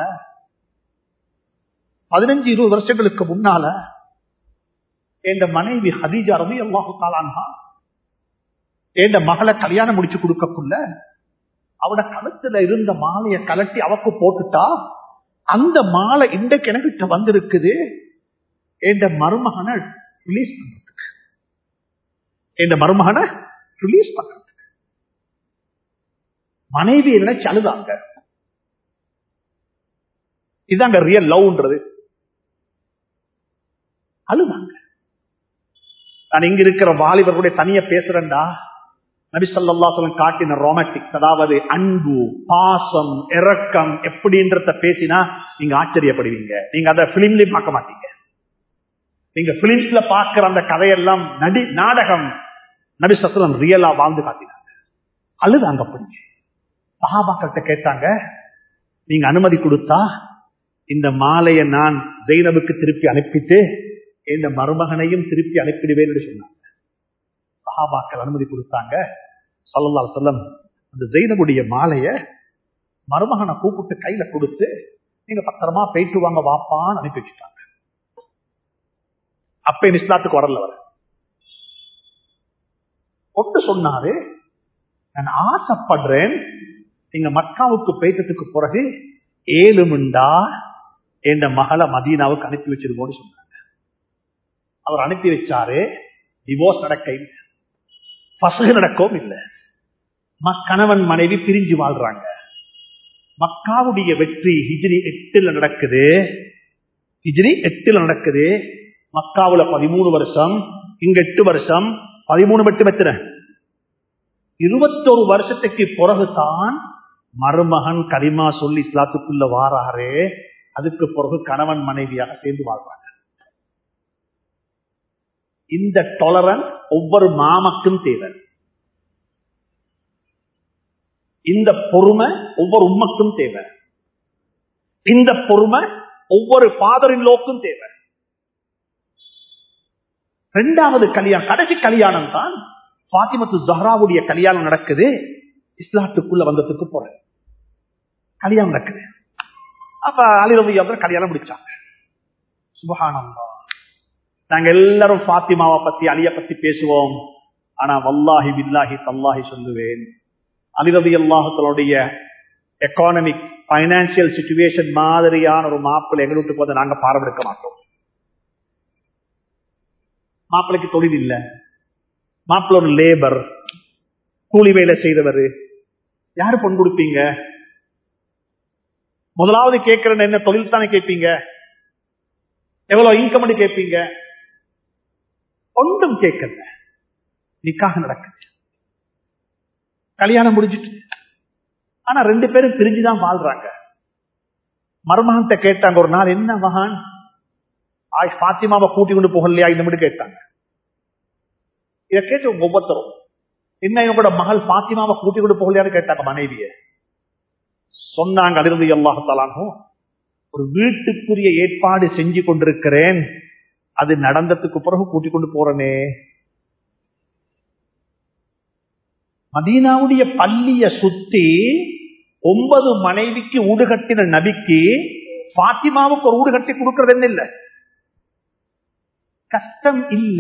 பதினஞ்சு இருபது வருஷங்களுக்கு முன்னால என் மனைவி ஹதீஜா ரவி அல்லாஹு தாலான்ஹா என் மகளை கல்யாணம் முடிச்சு கொடுக்கக்குள்ள அவட கழுத்துல இருந்த மாலையை கலட்டி அவக்கு போட்டுட்டா அந்த மாலை இன்றைக்கு எனக்கிட்ட வந்திருக்குது என் மருமகனை ரிலீஸ் பண்றதுக்கு என் மருமகனை ரிலீஸ் பண்றதுக்கு மனைவி நினைச்சு அழுதாங்க இதாங்க ரியல் லவ்ன்றது அழுதாங்க நான் இங்க இருக்கிற வாலிபர்களுடைய தனிய பேசுறேன்டா நபிசல்லாசலம் காட்டின ரொமாட்டிக் அதாவது அன்பு பாசம் இறக்கம் எப்படின்றத பேசினா நீங்க ஆச்சரியப்படுவீங்க நீங்க அதை பிலிம்லயும் பார்க்க மாட்டீங்க நீங்க பிலிம்ஸ்ல பாக்குற அந்த கதையெல்லாம் நடி நாடகம் நபிசலம் ரியலா வாழ்ந்து காட்டினாங்க அழுதாங்க அப்படி சஹாபாக்கிட்ட கேட்டாங்க நீங்க அனுமதி கொடுத்தா இந்த மாலையை நான் ஜெயினபுக்கு திருப்பி அனுப்பிட்டு இந்த மருமகனையும் திருப்பி அனுப்பிடுவேன் என்று சொன்னாங்க சஹாபாக்கள் அனுமதி கொடுத்தாங்க சொல்லலால் சொல்லம் அந்த ஜெயினபுடைய மாலைய மருமகனை கூப்பிட்டு கையில கொடுத்து நீங்க பத்திரமா போயிட்டு வாங்க வாப்பான்னு அனுப்பி வச்சுட்டாங்க அப்ப இஸ்லாத்துக்கு வரல வர ஒட்டு சொன்னாரு நான் ஆசைப்படுறேன் நீங்க மக்காவுக்கு போயிட்டதுக்கு பிறகு ஏழு மிண்டா என் மகளை மதீனாவுக்கு அனுப்பி வச்சிருக்கோம்னு சொன்னாங்க அவர் அனுப்பி வச்சாரு டிவோர்ஸ் நடக்க இல்லை பசகு நடக்கவும் இல்லை கணவன் மனைவி பிரிஞ்சு வாழ்றாங்க மக்காவுடைய வெற்றி ஹிஜ்ரி எட்டுல நடக்குது ஹிஜ்ரி எட்டுல நடக்குது மக்காவுல பதிமூணு வருஷம் இங்க எட்டு வருஷம் பதிமூணு மட்டும் எத்தனை இருபத்தொரு வருஷத்துக்கு பிறகுதான் மருமகன் கரிமா சொல்லி இஸ்லாத்துக்குள்ள வாராரு அதுக்கு பிறகு கணவன் மனைவியாக சேர்ந்து வாழ்றாங்க இந்த டொலரன்ஸ் ஒவ்வொரு மாமக்கும் தேவை இந்த பொறுமை ஒவ்வொரு உம்மக்கும் தேவை இந்த பொறுமை ஒவ்வொரு ஃபாதரின் லோக்கும் தேவை இரண்டாவது கல்யாணம் கடைசி கல்யாணம் தான் பாத்திமத்து ஜஹராவுடைய கல்யாணம் நடக்குது இஸ்லாத்துக்குள்ள வந்ததுக்கு போற கல்யாணம் நடக்குது அப்ப அலிரவி அவர் கல்யாணம் முடிச்சாங்க சுபகானந்தா நாங்க எல்லாரும் பாத்திமாவை பத்தி அலிய பத்தி பேசுவோம் ஆனா வல்லாஹி பில்லாஹி தல்லாஹி சொல்லுவேன் அலிரவி அல்லாஹத்தனுடைய எக்கானமிக் பைனான்சியல் சுச்சுவேஷன் மாதிரியான ஒரு மாப்பிள்ளை எங்க வீட்டுக்கு வந்து நாங்க பாரம்பெடுக்க மாட்டோம் மாப்பிள்ளைக்கு தொழில் இல்லை மாப்பிள்ள ஒரு லேபர் கூலி வேலை செய்தவர் யாரு பொன் கொடுப்பீங்க முதலாவது கேட்கிற என்ன தொழில் தானே கேட்பீங்க எவ்வளவு இன்கம் கேட்பீங்க ஒன்றும் கேட்கல நிக்காக நடக்குது கல்யாணம் முடிஞ்சிட்டு ஆனா ரெண்டு பேரும் பிரிஞ்சுதான் வாழ்றாங்க மருமகன்கிட்ட கேட்டாங்க ஒரு நாள் என்ன மகான் ஆய் பாத்திமாவை கூட்டி கொண்டு போகலையா இந்த மட்டும் கேட்டாங்க இதை கேட்டு ஒவ்வொருத்தரும் என்ன இவங்களோட மகள் பாத்திமாவை கூட்டி கொண்டு போகலையான்னு கேட்டாங்க மனைவிய சொன்னாங்க அதிர்ந்து எல்லாத்தாலும் ஒரு வீட்டுக்குரிய ஏற்பாடு செஞ்சு கொண்டிருக்கிறேன் அது நடந்ததுக்கு பிறகு கூட்டிக் கொண்டு போறனே மதீனாவுடைய பள்ளிய சுத்தி ஒன்பது மனைவிக்கு ஊடு கட்டின நபிக்கு பாத்திமாவுக்கு ஒரு ஊடு கட்டி கொடுக்கறது என்ன இல்ல கஷ்டம் இல்ல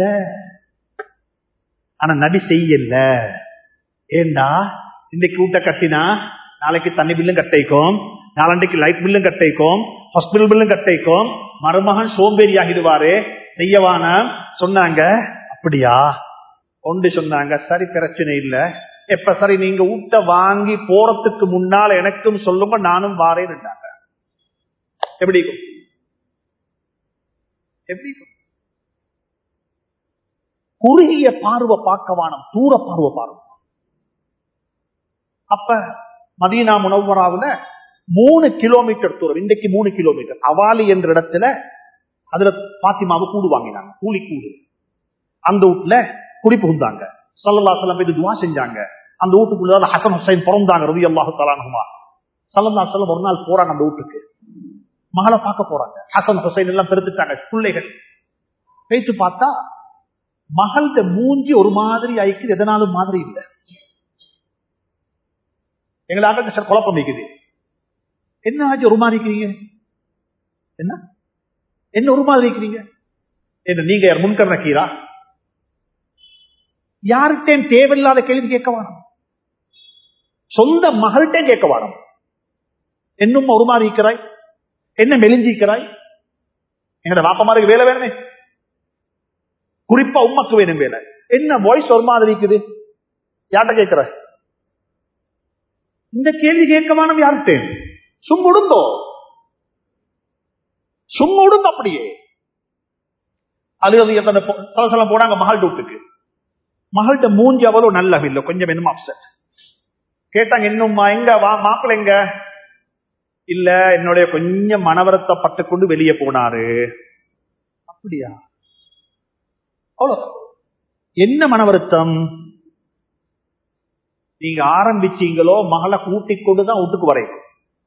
ஆனா நபி செய்யல ஏண்டா இன்னைக்கு ஊட்ட கட்டினா நாளைக்கு தண்ணி பில்லும் கட்டைக்கும் நாளண்டைக்கு லைட் பில்லும் கட்டைக்கும் ஹாஸ்பிட்டல் பில்லும் கட்டைக்கும் மருமகன் சோம்பேறி ஆகிடுவாரு செய்யவான சொன்னாங்க அப்படியா ஒன்று சொன்னாங்க சரி பிரச்சனை இல்ல எப்ப சரி நீங்க ஊட்ட வாங்கி போறதுக்கு முன்னால எனக்கும் சொல்லுங்க நானும் வாரேன்னுட்டாங்க எப்படி இருக்கும்? எப்படி இருக்கும்? குறுகிய பார்வை பார்க்க வானம் தூர பார்வை பார்வை அப்ப மதீனா முனவராவுல மூணு கிலோமீட்டர் தூரம் இன்றைக்கு மூணு கிலோமீட்டர் அவாலி என்ற இடத்துல அதுல பாத்திமாவை கூடு வாங்கினாங்க கூலி கூடு அந்த வீட்டுல குடி புகுந்தாங்க சல்லல்லா செல்லம் போய் துவா செஞ்சாங்க அந்த வீட்டுக்குள்ள ஹசன் ஹுசைன் பிறந்தாங்க ரவி அல்லாஹு தலானுமா சல்லல்லா செல்லம் ஒரு நாள் போறாங்க அந்த வீட்டுக்கு மகளை பார்க்க போறாங்க ஹசன் ஹுசைன் எல்லாம் பெருத்துட்டாங்க பிள்ளைகள் பேச்சு பார்த்தா மகள்கிட்ட மூஞ்சி ஒரு மாதிரி ஆயிக்குது எதனாலும் மாதிரி இல்லை எங்களை ஆக சார் குழப்பம் வைக்குது என்ன ஆச்சு ஒரு மாதிரி இருக்கிறீங்க என்ன என்ன ஒரு மாதிரி இருக்கிறீங்க என்ன நீங்க யார் முன்கர் நக்கீரா யார்கிட்டையும் தேவையில்லாத கேள்வி கேட்க வேணும் சொந்த மகள்கிட்டையும் கேட்க வேணும் என்னும் ஒரு மாதிரி இருக்கிறாய் என்ன மெலிஞ்சிக்கிறாய் எங்கட வாப்பமாருக்கு வேலை வேணுமே குறிப்பா உமக்கு வேணும் வேலை என்ன வாய்ஸ் ஒரு மாதிரி இருக்குது யார்கிட்ட கேட்கிற இந்த கேள்வி கேட்கவானம் யார்கிட்ட சும்முடுங்கோ சும்முடுங்க அப்படியே அழுகது எத்தனை சலசலம் போனாங்க மகள் வீட்டுக்கு மகள்கிட்ட மூஞ்சி அவ்வளவு நல்ல இல்லை கொஞ்சம் என்னமோ அப்செட் கேட்டாங்க இன்னும்மா எங்க வா மாப்பிள்ள எங்க இல்ல என்னுடைய கொஞ்சம் மனவரத்தப்பட்டு கொண்டு வெளியே போனாரு அப்படியா அவ்வளவு என்ன மனவருத்தம் நீங்க ஆரம்பிச்சீங்களோ மகளை கூட்டிக் கொண்டுதான் வீட்டுக்கு வரையும்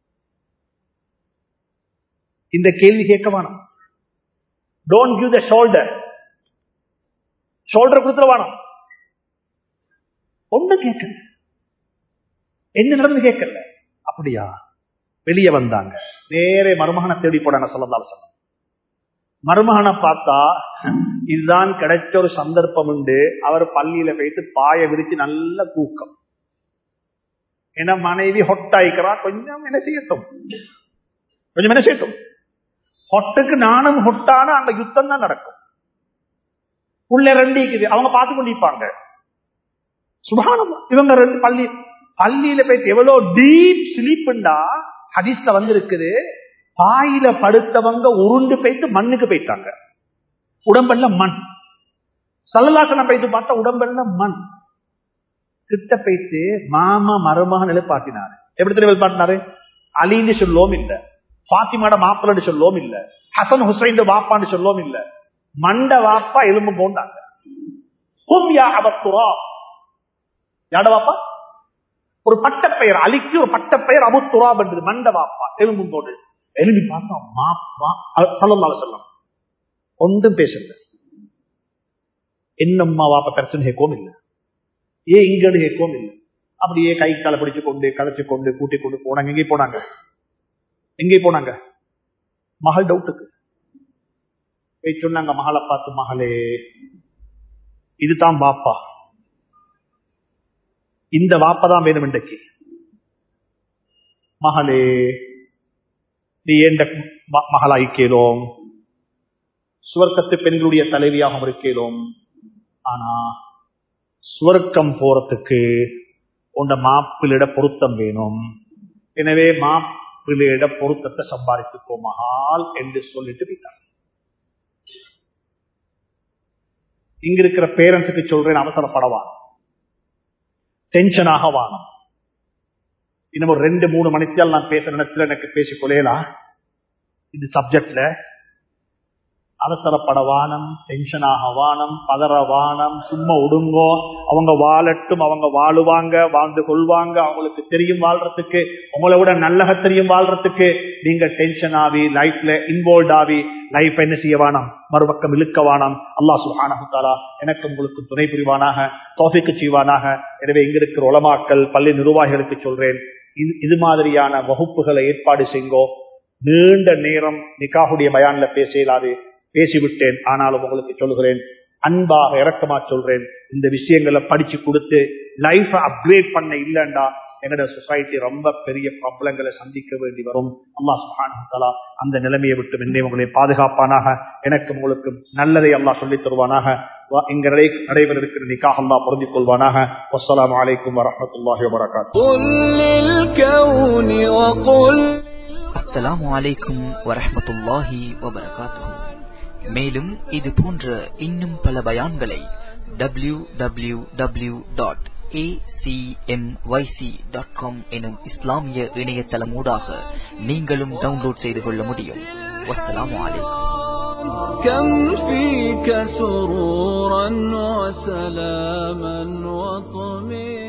இந்த கேள்வி கேட்க வேணும் don't give the shoulder shoulder கொடுத்துட வேணும் ஒண்ணு கேட்கல என்ன நடந்து கேட்கல அப்படியா வெளியே வந்தாங்க நேரே மருமகனை தேடி போடாங்க சொல்லதால் சொன்ன மருமகனை பார்த்தா இதுதான் கிடைச்ச ஒரு சந்தர்ப்பம் உண்டு அவர் பள்ளியில போயிட்டு பாய விரிச்சு நல்ல தூக்கம் ஏன்னா மனைவி ஹொட்டாய்க்கிறா கொஞ்சம் என்ன செய்யட்டும் கொஞ்சம் என்ன செய்யட்டும் ஹொட்டுக்கு நானும் ஹொட்டான அந்த யுத்தம் தான் நடக்கும் உள்ள ரெண்டு இருக்குது அவங்க பார்த்து கொண்டிருப்பாங்க சுபானம் இவங்க ரெண்டு பள்ளி பள்ளியில போயிட்டு எவ்வளவு டீப் ஸ்லீப்ண்டா ஹதீஸ்ல வந்து இருக்குது பாயில படுத்தவங்க உருண்டு போயிட்டு மண்ணுக்கு போயிட்டாங்க உடம்பெல்லாம் மண் சல்லலாசனம் போயிட்டு பார்த்தா உடம்பெல்லாம் மண் கிட்ட போயிட்டு மாமா மருமகன் எழுப்பாட்டினாரு எப்படி தெரியும் எழுப்பாட்டினாரு அலின்னு சொல்லவும் இல்ல பாத்திமாட மாப்பிள்ளு சொல்லவும் இல்ல ஹசன் ஹுசைன் வாப்பான்னு சொல்லவும் இல்ல மண்ட வாப்பா எலும்பு போண்டாங்க ஹும் யா அபத்துரா யாட வாப்பா ஒரு பட்டப்பெயர் அலிக்கு ஒரு பட்டப்பெயர் அபுத்துராப் என்றது மண்ட வாப்பா எலும்பு போடு எழுதி பார்த்தா மாப்பா சொல்லலால சொல்லம் ஒன்றும் பேசல என்னம்மா வாப்பா பிரச்சனை கேட்கவும் இல்லை ஏன் இங்கன்னு கேட்கவும் இல்லை அப்படியே கை காலை பிடிச்சு கொண்டு கதைச்சு கொண்டு கூட்டி கொண்டு போனாங்க எங்கே போனாங்க எங்கே போனாங்க மகள் டவுட்டுக்கு போய் சொன்னாங்க மகளை பார்த்து மகளே இதுதான் வாப்பா இந்த வாப்பா தான் வேணும் இன்றைக்கு மகளே நீ ஏண்ட மகளாய்க்கிறோம் சுவர்க்கத்து பெண்களுடைய தலைவியாக இருக்கிறோம் ஆனா சுவர்க்கம் போறதுக்கு உண்ட மாப்பிளிட பொருத்தம் வேணும் எனவே மாப்பிளிட பொருத்தத்தை சம்பாதித்துக்கோ மகால் என்று சொல்லிட்டு போயிட்டாங்க இங்க இருக்கிற பேரண்ட்ஸுக்கு சொல்றேன் அவசரப்படவான் டென்ஷனாக வானம் இன்னும் ஒரு ரெண்டு மூணு மணித்தால் நான் பேச நினைச்சல எனக்கு பேசிக் கொள்ளையலாம் இந்த சப்ஜெக்ட்ல அவசரப்பட வானம் டென்ஷனாக வானம் பதற வானம் சும்மா ஒடுங்கோ அவங்க வாழட்டும் அவங்க வாழுவாங்க வாழ்ந்து கொள்வாங்க அவங்களுக்கு தெரியும் வாழ்றதுக்கு உங்களை விட நல்லக தெரியும் வாழ்றதுக்கு நீங்க டென்ஷன் ஆகி லைஃப்ல இன்வால்வ் ஆகி லைஃப் என்ன செய்ய வேணாம் மறுபக்கம் இழுக்க வேணாம் அல்லா சுஹானஹாலா எனக்கு உங்களுக்கு துணை புரிவானாக தோசைக்கு செய்வானாக எனவே இங்க இருக்கிற உலமாக்கள் பள்ளி நிர்வாகிகளுக்கு சொல்றேன் இது மாதிரியான வகுப்புகளை ஏற்பாடு செய்ங்கோ நீண்ட நேரம் நிக்காவுடைய பயான்ல பேச இயலாது பேசிவிட்டேன் ஆனாலும் உங்களுக்கு சொல்கிறேன் அன்பாக இறக்கமா சொல்றேன் இந்த விஷயங்களை படிச்சு கொடுத்து லைஃப் அப்கிரேட் பண்ண இல்லைண்டா எங்களோட சொசைட்டி ரொம்ப பெரிய ப்ராப்ளங்களை சந்திக்க வேண்டி வரும் அல்லா சுஹானா அந்த நிலைமையை விட்டு என்னை உங்களை பாதுகாப்பானாக எனக்கு உங்களுக்கு நல்லதை அல்லா சொல்லித் தருவானாக வ- இங்க நடை- நடைபெற இருக்கிற நிக்காக அல்லா பொருந்திக் கொள்வானாக வஸ்ஸலாமு அலைக்கும் வரஹ்மத்துல்லாஹி வபரகாத்துஹு قل للكون وقل அஸ்ஸலாமு அலைக்கும் வரஹ்மத்துல்லாஹி வபரகாத்துஹு மேலும் இது போன்ற இன்னும் பல பயான்களை டபிள்யூ டபிள்யூ டபிள்யூ டாட் எனும் இஸ்லாமிய இணையதளமூடாக நீங்களும் டவுன்லோட் செய்து கொள்ள முடியும் வஸ்ஸலாமு அலைக்கும் كم فيك سرورا وسلاما وطمئنا